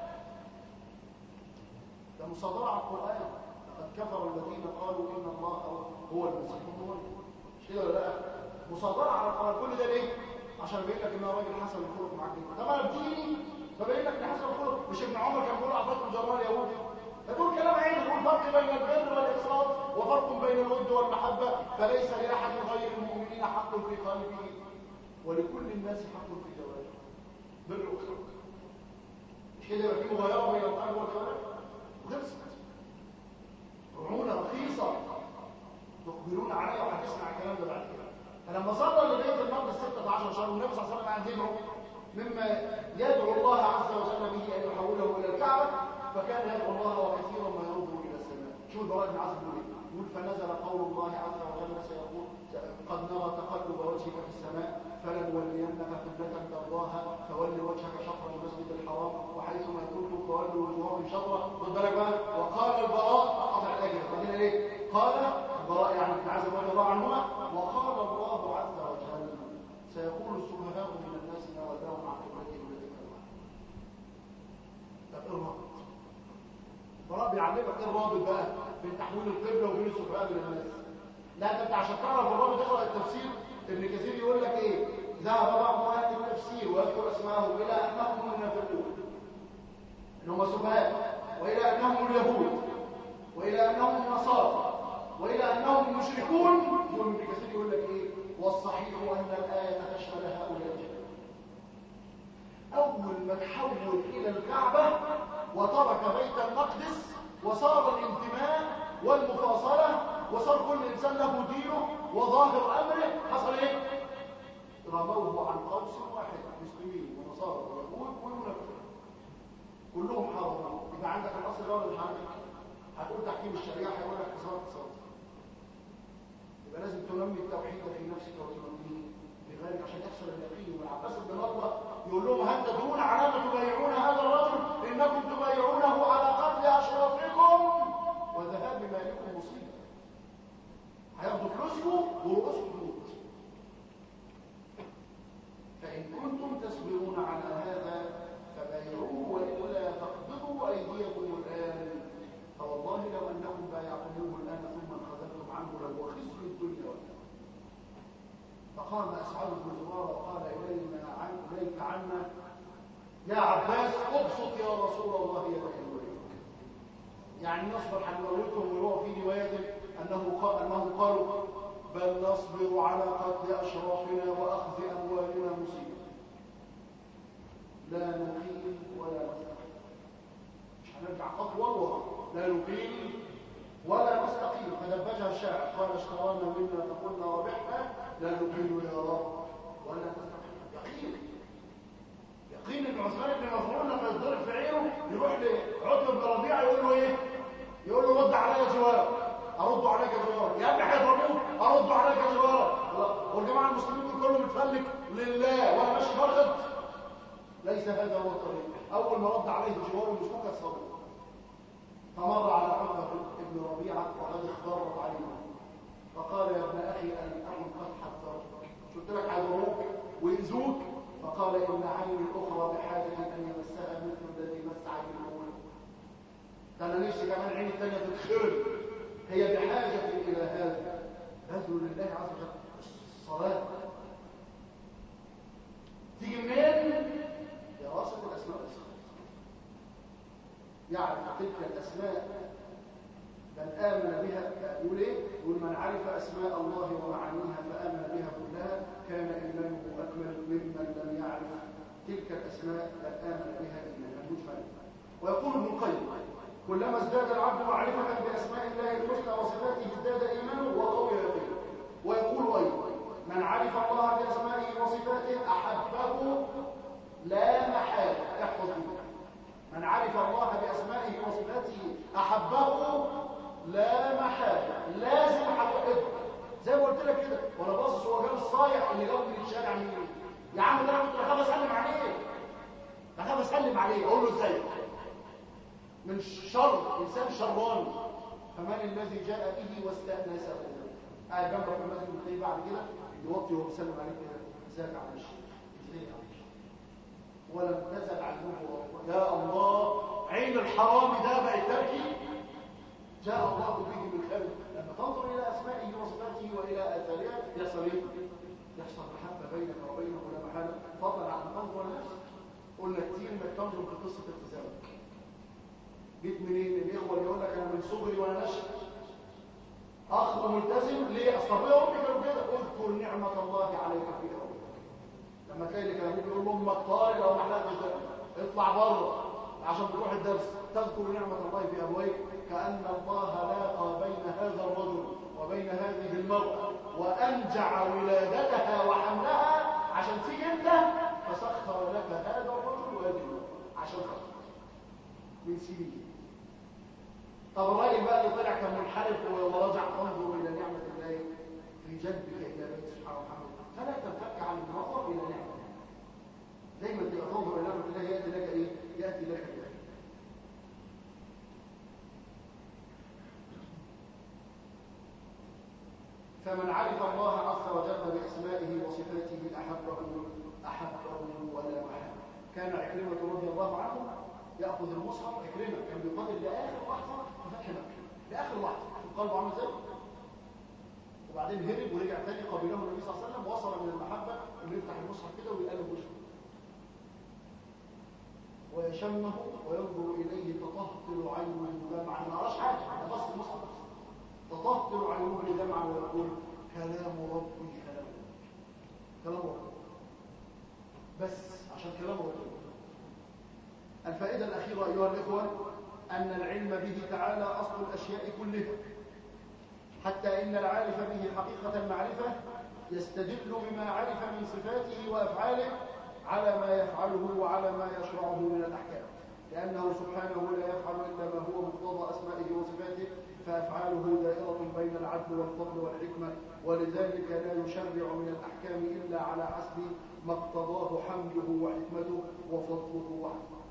ده مصادره على القران لقد كفر الذين قالوا ان الله هو المسيح هو مش كده ولا لا مصادره على القران كل ده ليه عشان يبين لك ان هو راجل حسن الخلق معاك جدا طب انا بديني فبين لك ان حسن الخلق مش ابن عمر كان بيقول اعطاكم جرار يهودي فدول كلام عين يقول فرق بين البر والاقساط وفرق بين الود والمحبه فليس لاحد غير المؤمنين حق في قلبه ولكل الناس حق في جواره بر واقساط مش كده يبقى في مغايره بين القلب والجوارح وخلصت رعونه رخيصه تقبلون عليها وهتسمع الكلام ده بعد كده فلما صلى لبيت المقدس 16 شهر والنبي صلى الله عليه وسلم قاعد يدعو مما يدعو الله عز وجل به ان يحوله الى الكعبه فكان يدعو الله وكثيرا ما ينظر الى السماء شو البراء بن عازب يقول يقول فنزل قول الله عز وجل سيقول قد نرى تقلب وجهك في السماء فلنولينك قبلة ترضاها فول وجهك شطر المسجد الحرام وحيثما كنتم فولوا وجوهكم شطره خد بالك بقى وقال البراء قطع الاجر خلينا ليه؟ قال البراء يعني ابن عازب رضي الله عنهما وقال الله عز وجل سيقول السفهاء من الناس ما ولاهم عن قبلتهم التي كانوا طب ايه الرابط؟ البراء بيعلمك ايه الرابط بقى بين تحويل القبله وبين السفهاء من الناس لا ده انت عشان تعرف الرابط اقرا التفسير ابن كثير يقول لك ايه ذهب بعض اهل التفسير ويذكر اسمائهم الى انهم المنافقون ان هم سفهاء والى انهم اليهود والى انهم النصارى والى انهم المشركون يقول ابن كثير يقول لك ايه والصحيح ان الايه تشمل هؤلاء الجميع اول ما تحول الى الكعبه وترك بيت المقدس وصار الانتماء والمفاصله وصار كل انسان له دينه وظاهر امره حصل ايه رموه عن قوس واحد مسلمين ونصارى ويهود والمنافقين كلهم حاربوا يبقى عندك الاصل ده ولا مش عندك هتقول تحكيم الشريعة هيقول لك اقتصاد اقتصاد يبقى لازم تنمي التوحيد في نفسك وتنميه بغيرك عشان يحصل اليقين والعباس بن مروه يقول لهم هل تدرون على ما تبايعون هذا الرجل انكم تبايعونه على قتل اشرافكم وذهاب مالكم مصيبه هياخدوا فلوسكم ورؤوسكم تموت فان كنتم تصبرون على هذا فبايعوه والا تقبضوا ايديكم الان فوالله لو انكم بايعتموه الان ثم انخذلتم عنه لهو خزي الدنيا والآخرة فقام أسعد بن زرارة وقال إلينا عن إليك عنا يا عباس ابسط يا رسول الله يدك الوليك يعني نصبر حنموتهم وهو في رواية أنه قال أنه قالوا بل نصبر على قتل أشرافنا وأخذ أموالنا مصيبة لا نقيل ولا نستقيم مش هنرجع خطوة ورا لا نقيل ولا نستقيم فدبجها الشاعر قال اشترانا منا فقلنا ربحنا لا نقيل يا رب ولا نستقيم يقين يقين ان عثمان بن مظلوم لما يتضرب في عينه يروح لعتبه بن ربيعه يقول له ايه يقول له رد عليا جواب ارد عليك جواب يا ابني هيضربوك ارد عليك جواب والجماعه المسلمين دول كلهم متفلك لله وانا ماشي فرغد ليس هذا هو الطريق اول ما رد عليه جواب المسلوك الصبر فمر على عتبه ابن ربيعه وقد اخضرت عينه فقال يا ابن اخي ان اكن قد حذرتك قلت لك هيضروك ويؤذوك فقال ان عيني الاخرى بحاجه ان يمسها مثل الذي مس عين الاولى ده انا نفسي كمان عيني الثانيه تتخرب هي بحاجه الى هذا بذل لله عز وجل الصلاه تيجي منين دراسه الاسماء والصفات يعرف تلك الاسماء بل آمن بها يقول ايه؟ يقول من عرف أسماء الله ومعانيها فآمن بها كلها كان إيمانه أكمل ممن لم يعرف تلك الأسماء بل آمن بها إيمانا مجملا ويقول ابن القيم كلما ازداد العبد معرفة بأسماء الله الحسنى وصفاته ازداد إيمانه وقوي يقينه ويقول أيضا من عرف الله بأسمائه وصفاته أحبه لا محالة احفظ بك من عرف الله بأسمائه وصفاته أحبه لا محالة لازم حققه زي ما قلت لك كده وانا باصص هو جاب الصايع اللي جاب من الشارع مين يا عم ده انا كنت بخاف اسلم عليه بخاف اسلم عليه اقول له ازاي من شر انسان شران فمن الذي جاء به واستانسه قاعد جنبك في المسجد بتلاقيه بعد كده يوطي وهو بيسلم عليك كده ازيك يا عم الشيخ ازيك يا عم الشيخ ولم تزل علمه يا الله عين الحرام ده بقت تبكي جاء الله به من خير لما تنظر الى اسمائه وصفاته والى اثارها يحصل ايه يحصل محبه بينك وبينه ولا محاله فضلا عن تنظر لنفسك قلنا كتير انك تنظر في قصه التزامك جيت منين الاخوه اللي يقول لك انا من صغري وانا نشأ اخ ملتزم ليه اصل ابويا وامي كانوا كده اذكر نعمه الله عليك في امك لما تلاقي اللي كان ممكن يقول لامك طارق لو ما حلقتش ده اطلع بره عشان تروح الدرس تذكر نعمه الله في ابويك كأن الله لاقى بين هذا الرجل وبين هذه المرأة وأنجع ولادتها وحملها عشان تيجي انت فسخر لك هذا الرجل وهذه المرأة عشان خاطر من سنين طب الراجل بقى اللي طلع كان منحرف ورجع تنظر إلى نعمة الله في جنبك إلى بيت سبحانه وتعالى فلا تنفك عن النظر إلى نعمة الله دايما تبقى تنظر إلى نعمة الله يأتي لك إيه؟ يأتي لك الخير فمن عرف الله عز وجل بأسمائه وصفاته أحبه أحبه ولا محبه كان عكرمة رضي الله عنه يأخذ المصحف عكرمة كان بيقاتل لآخر لحظة في فتح مكة لآخر لحظة شوف قلبه عامل ازاي وبعدين هرب ورجع تاني قبله النبي صلى الله عليه وسلم وصل من المحبة انه يفتح المصحف كده ويقلب وشه ويشمه وينظر إليه تطهر عينه دمعا ما قراش حاجة ده بس المصحف تطهر عينه دمعا ويقول كلام ربي كلام ربي كلام ربي بس عشان كلام ربي الفائدة الأخيرة أيها الإخوة أن العلم به تعالى أصل الأشياء كلها حتى إن العارف به حقيقة المعرفة يستدل بما عرف من صفاته وأفعاله على ما يفعله وعلى ما يشرعه من الأحكام لأنه سبحانه لا يفعل إلا ما هو مقتضى أسمائه وصفاته والعدل والفضل والحكمة ولذلك لا يشرع من الأحكام إلا على حسب ما اقتضاه حمده وحكمته وفضله وعدله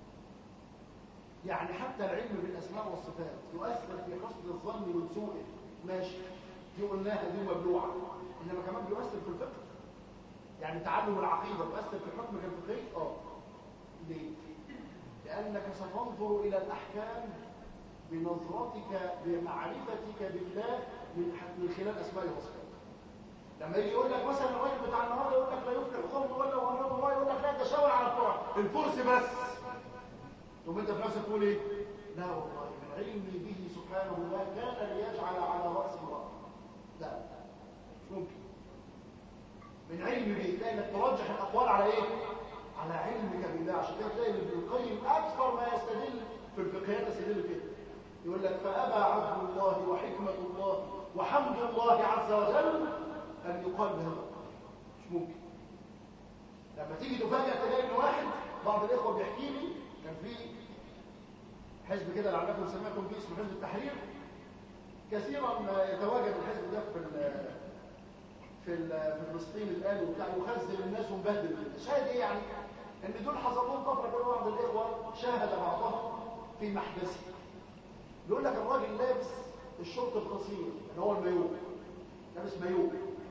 يعني حتى العلم بالأسماء والصفات يؤثر في حسن الظن من سوءه ماشي دي قلناها دي مبلوعة إنما كمان بيؤثر في الفقه يعني تعلم العقيدة يؤثر في حكمك الفقهي اه ليه؟ لأنك ستنظر إلى الأحكام بنظرتك بمعرفتك بالله من من خلال أسماء وصفاته لما يجي يقول لك مثلا الراجل بتاع النهارده يقول لك لا يفلح قوم ولا وامر الله يقول لك لا تشاور على الفرع الفرس بس ثم انت في نفسك تقول ايه لا والله من علمي به سبحانه ما كان ليجعل على راس امراه لا مش ممكن من علمي به لانك ترجح الاقوال على ايه على علمك بالله عشان كده تلاقي ابن القيم اكثر ما يستدل في الفقهيات يستدل كده يقول لك فابى عدل الله وحكمه الله وحمد الله عز وجل ان يقال بهذا مش ممكن لما تيجي تفاجئ تلاقي ان واحد بعض الاخوه بيحكي لي كان في حزب كده لعلكم سمعتم فيه اسمه حزب التحرير كثيرا ما يتواجد الحزب ده في في في فلسطين الان وبتاع يخزن الناس ومبهدل الناس شاهد ايه يعني ان دول حصل لهم طفره كده بعض الاخوه شاهد بعضهم في محبسه بيقول لك الراجل لابس الشورت القصير اللي هو المايو لابس مايو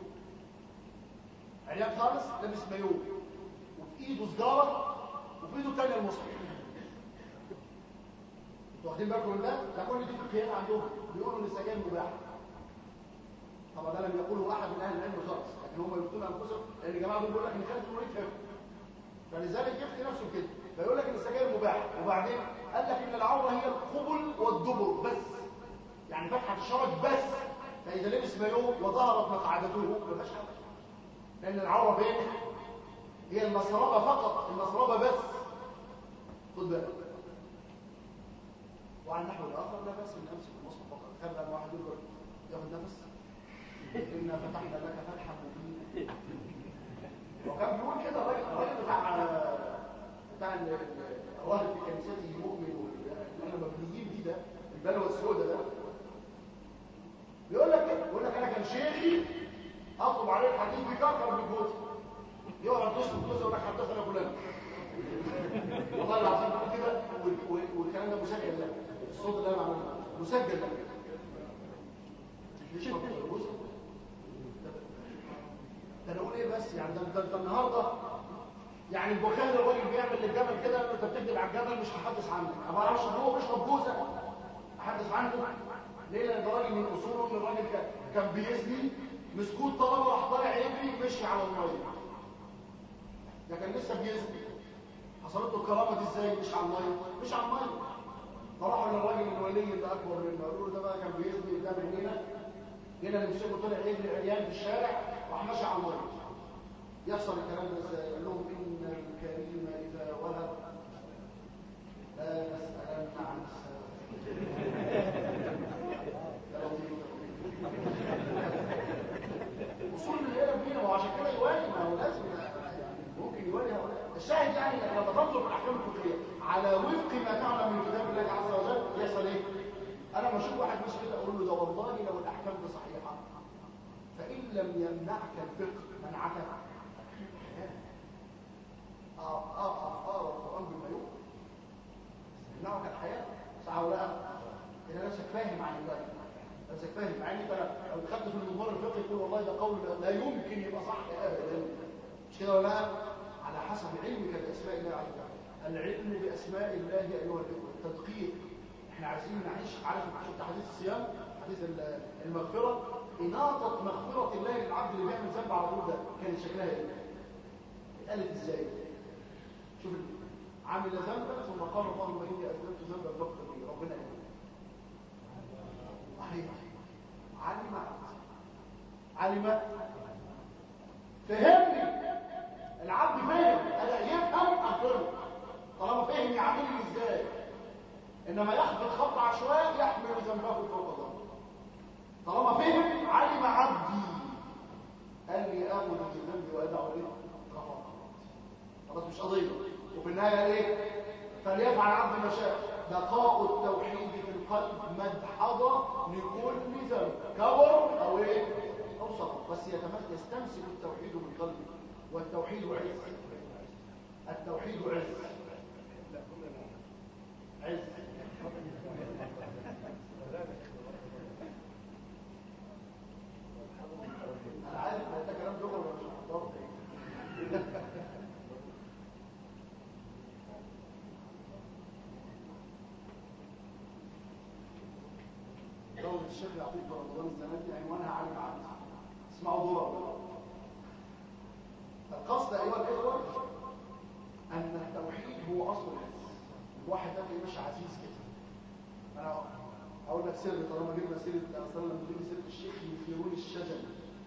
عريان خالص لابس مايو وفي ايده سجاره وفي ايده الثانيه المصحف انتوا واخدين بالكم من ده؟ ده كل دي فقهيات عندهم بيقولوا ان السجاير مباحه طبعا ده لم يقوله احد من اهل العلم خالص لكن هم يفتون انفسهم لان الجماعه دول بيقول لك ان خالد المريد فهم فلذلك يفتي نفسه كده فيقول لك ان السجاير مباح وبعدين قال لك ان العوره هي القبل والدبر بس يعني فتحه الشرج بس فاذا لبس مايو وظهرت مقعدته ما فيهاش حاجه لان العوره فين هي المسربه فقط المسربه بس خد بالك وعلى النحو الاخر لا باس ان امسك المصحف فقط خلى واحد يقول ياخد نفس إنا فتحنا لك فتحا مبينا وكان بيقول كده الراجل الراجل بتاع بتاع الراهب في كنيسته مؤمن اللي احنا مبنيين بيه ده البلوه السوداء ده بيقول لك كده بيقول لك انا كان شيخي اطلب عليه الحديث بكركر بالجوز يقعد يسلم جوز يقول لك حدثنا فلان والله العظيم بيقول كده والكلام ده مسجل لك الصوت اللي انا عملته مسجل لك ليش ما بتقولوش ده انا اقول ايه بس يعني ده انت النهارده يعني البخاري الراجل بيعمل للجبل كده انت بتكذب على الجبل مش هحدث عنك ما اعرفش هو بيشرب جوزه احدث عنه ليه لان ده راجل من اصوله ان الراجل كان بيزني مسكوت طالما راح طالع يجري مشي على الميه ده كان لسه بيزني حصلت له الكرامه دي ازاي مش على الميه مش على الميه فراحوا للراجل الولي اللي اكبر منه قالوا له ده بقى كان بيزني قدام عينينا هنا نمسكه طلع يجري عريان في الشارع راح ماشي على الميه يحصل الكلام ده ازاي قال لهم ان الكريم اذا وهب لا تسالن عن اصول العلم فينا وعشان كده يوالي ما هو لازم ممكن يوالي هؤلاء الشاهد يعني انك لما تنظر في الاحكام الفقهيه على وفق ما تعلم من كتاب الله عز وجل يحصل ايه؟ انا لما اشوف واحد مش كده اقول له ده والله لو الاحكام دي صحيحه فان لم يمنعك الفقه منعك اه اه اه القران بما يقول يمنعك الحياه صح ولا لا؟ اذا نفسك فاهم عن الله نفسك فاهم مع ان انت لو دخلت في المنظار الفقهي تقول والله ده قول لا يمكن يبقى صح ابدا مش كده ولا لا؟ على حسب علمك باسماء الله عز وجل العلم باسماء الله ايها الاخوه التدقيق احنا عايزين نعيش عارف شفت حديث الصيام حديث المغفره اناطه مغفره الله للعبد اللي بيعمل ذنب على طول ده كانت شكلها ايه اتقالت ازاي شوف عمل ذنبا ثم قال اللهم اني اذنبت ذنبا فاغفر لي ربنا يقول صحيح علم علم فهمني العبد فهم انا يفهم اغفر طالما فهم يعاملني ازاي انما يخبط خبط عشوائي يحمل ذنبه فوق ذنبه طالما فهم علم عبدي قال لي اخذ بذنبي وادعو له غفر خلاص مش قضيه وفي النهايه قال ايه فليفعل عبد ما شاء بقاء التوحيد في القلب مدحضة لكل ذنب كبر أو إيه؟ أو صغر بس يتمثل يستمسك التوحيد بالقلب والتوحيد عز التوحيد عز عز انا عارف ده كلام لغه ولا مش محضر دولة الشيخ يعطيك رمضان السنة دي عنوانها عالم عالم اسمعوا دورة القصد أيها الإخوة أن التوحيد هو أصل العز الواحد ده مش عزيز كده أنا أقول لك سر طالما جبنا سيرة أصلا لما تجيب سيرة الشيخ يثيرون الشجن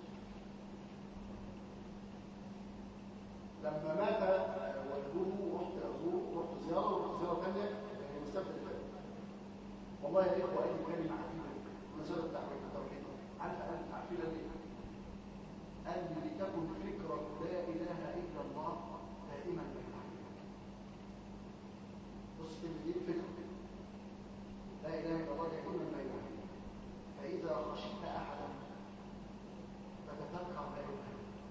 لما مات والده رحت أزوره رحت زيارة ورحت زيارة ثانية يعني مسافة الفجر والله يا إخوة قال لي كلمة عجيبة مسألة التوحيد التوحيد عارف قال عارفين قال لي قال لي لتكن فكرة لا إله إلا الله دائما بين بص دي الفكرة لا إله إلا الله دائما بين فإذا خشيت أحدا فتذكر لا إله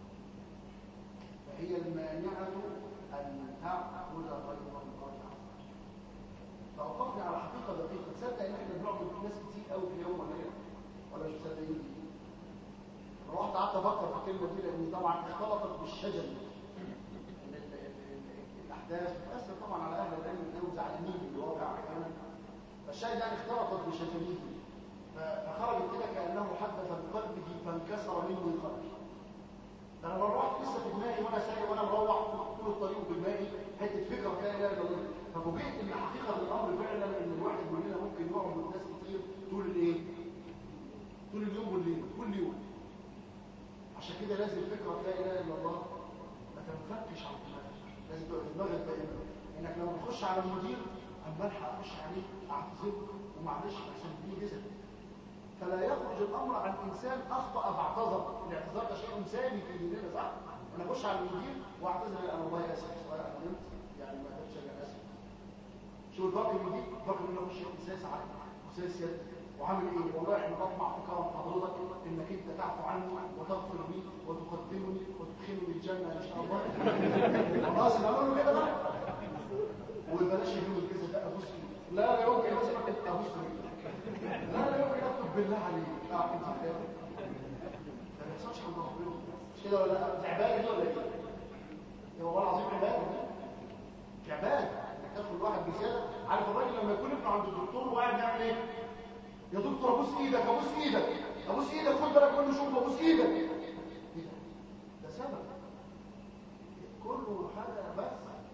فهي المانعة أن تعبد غير الله فوقفنا على حقيقة دقيقة تصدق إن إحنا بنعبد ناس كتير قوي في اليوم ولا إيه؟ ولا مش مصدقين رحت قعدت افكر في الكلمه دي لان طبعا اختلطت بالشجن الاحداث بتاثر طبعا على اهل العلم انهم زعلانين بالواقع احيانا فالشاهد يعني اختلطت بشجنيه فخرجت كده كانه حدث بقلبه فانكسر منه القلب انا لما رحت لسه في دماغي وانا سايق وانا مروح طول الطريق في دماغي حته فكره كده لا اله الا الله ففوجئت ان حقيقه الامر فعلا ان الواحد مننا ممكن يقعد ناس كتير طول الايه؟ طول اليوم والليل كل يوم عشان كده لازم فكرة لا إله إلا الله ما تنفكش عن دماغك لازم تبقى في دماغك دائما إنك لما تخش على المدير أما ألحق أخش عليه أعتذر ومعلش عشان دي جزء فلا يخرج الأمر عن إنسان أخطأ فاعتذر الاعتذار ده شيء ثاني في ديننا صح؟ أنا أخش على المدير وأعتذر أنا والله آسف والله أنا نمت يعني ما قدرتش أنا آسف شو الباقي المدير؟ الباقي منه أخش إزاي سعادة وإزاي سيادتك وعامل ايه والله احنا بطمع في كرم حضرتك انك انت تعفو عني وتغفر لي وتقدمني وتدخلني الجنه ان شاء الله خلاص انا اقول له كده بقى وبلاش يجيب الجزء ده ابوس لا لا يمكن لازم اكتب ابوس لا لا يمكن اكتب بالله عليك اه انت فاهم ما بيحصلش عند ربنا مش كده ولا لا دي عباده دي ولا ايه هو والله العظيم عباده دي عباده انك تدخل واحد بزياده عارف الراجل لما يكون ابنه عند الدكتور وقاعد يعمل ايه يا دكتور ابوس ايدك ابوس ايدك ابوس ايدك خد بالك منه شوف ابوس ايدك ايه ده ده سبب كله حاجه بس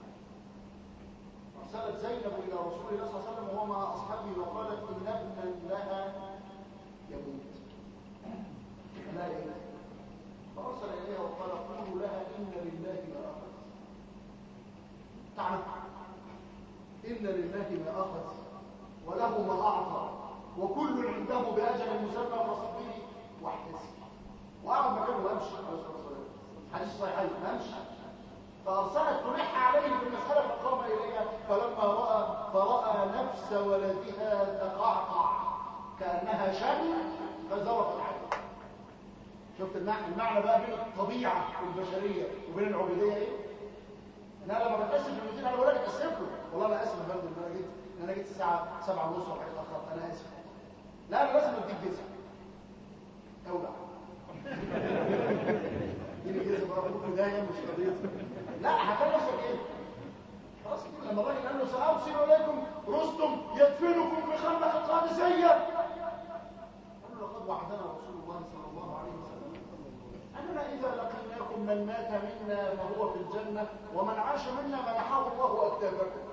ارسلت زينب الى رسول الله صلى الله عليه وسلم وهو مع اصحابه وقالت ان ابنا لها يموت لا يموت فارسل اليها وقال قولوا لها ان لله ما اخذ تعرف ان لله ما اخذ وله ما اعطى وكل عنده بأجل مسمى فصبه واحتسب وأعرض مكانه وأمشي عليه الصلاة والسلام حديث صحيحين أمشي فأرسلت تلح عليه في المسألة فقام إليها فلما رأى فرأى نفس ولدها تقعقع كأنها شم فزرفت عليه شفت المعنى, المعنى بقى بين الطبيعة البشرية وبين العبودية ايه؟ ان انا لما بتقسم في المدينة انا بقول لك اتقسمت والله انا اسف يا فندم ان انا جيت ان انا جيت الساعة 7 ونص ولا حاجة اتأخرت انا اسف لا انا لازم اديك جزء اولع اديني جزء بقى ممكن دايما مش قضيه لا هتلاقي نفسك ايه خلاص كده لما الراجل قال له سأرسل اليكم رستم يدفنكم في خندق القادسيه قال له لقد وعدنا رسول الله صلى الله عليه وسلم اننا اذا لقيناكم من مات منا فهو في الجنه ومن عاش منا منحه الله اكتافكم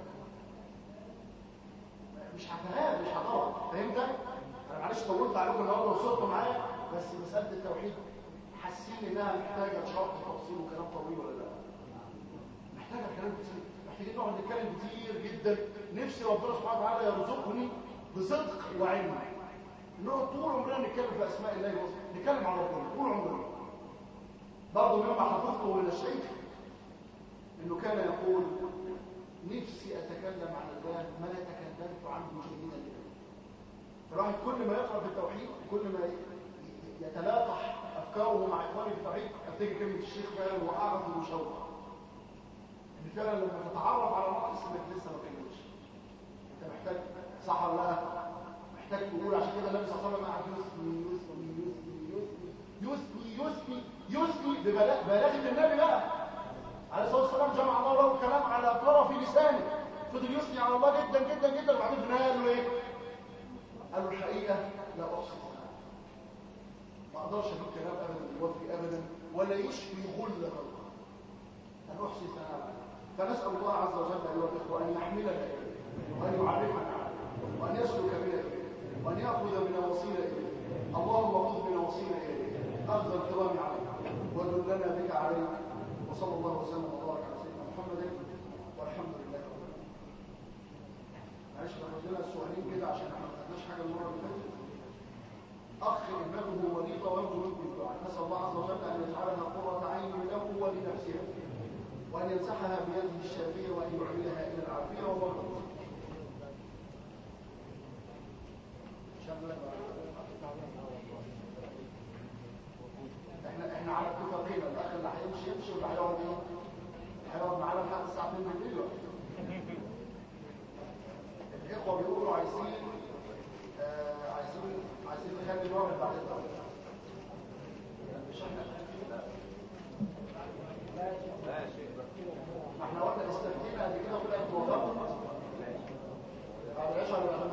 مش هتهاب مش هطول فهمت انا معلش طولت عليكم النهارده وصلتوا معايا بس مساله التوحيد حاسين انها محتاجه شرح تفصيل وكلام طويل ولا لا محتاجه كلام كتير محتاجين نقعد نتكلم كتير جدا نفسي ربنا سبحانه وتعالى يرزقني بصدق وعلم نقعد طول عمرنا نتكلم في اسماء الله وصفاته نتكلم عن ربنا طول عمرنا برضه مما حفظته من الشيخ انه كان يقول نفسي اتكلم عن الله ما تكلمت عنه جيدا لله الواحد كل ما يقرأ في التوحيد كل ما يتلاقح أفكاره مع إخوانه في التوحيد أفتكر كلمة الشيخ فعلا وأعرف المشوق إن فعلا لما تتعرف على الله اسمك لسه ما كملتش أنت محتاج صح ولا لا؟ محتاج تقول عشان كده النبي صلى الله عليه وسلم قعد يسمي يسمي يسمي يسمي يسمي يسمي يسمي ببلاغة النبي بقى عليه الصلاة والسلام جمع الله له الكلام على طرف لسانه فضل يثني على الله جدا جدا جدا وبعدين في النهايه قال له ايه؟ قال له الحقيقه لا احصي ما اقدرش اجيب كلام ابدا يوفي ابدا ولا يشفي غل خلقه لا احصي ثناء فنسال الله عز وجل ايها الاخوه ان يحملنا اليه وان يعرفنا عليه وان يسلك بنا اليه وان ياخذ بنا وصيله اليه اللهم خذ بنا وصيله اليه اخذ الكرام عليك ودلنا بك عليك وصلى الله وسلم وبارك على سيدنا محمد والحمد لله رب العالمين معلش ناخد لنا السؤالين كده عشان احنا ما خدناش حاجه المره اللي فاتت اخ ابنته مريضه ويرجو منكم الدعاء نسال الله عز وجل ان يجعلها قره عين له ولنفسها وان يمسحها بيده الشافيه وان يعملها الى العافيه والله احنا احنا على اتفاقين الاخ اللي هيمشي يمشي واللي هيقعد ايه؟ هيقعد معانا لحد الساعه 2 بالليل الاخوه بيقولوا عايزين آه عايزين عايزين نخلي الواحد بعد الدورة مش احنا ما احنا قلنا استفتينا قبل كده طلعت موافقه بعد العشاء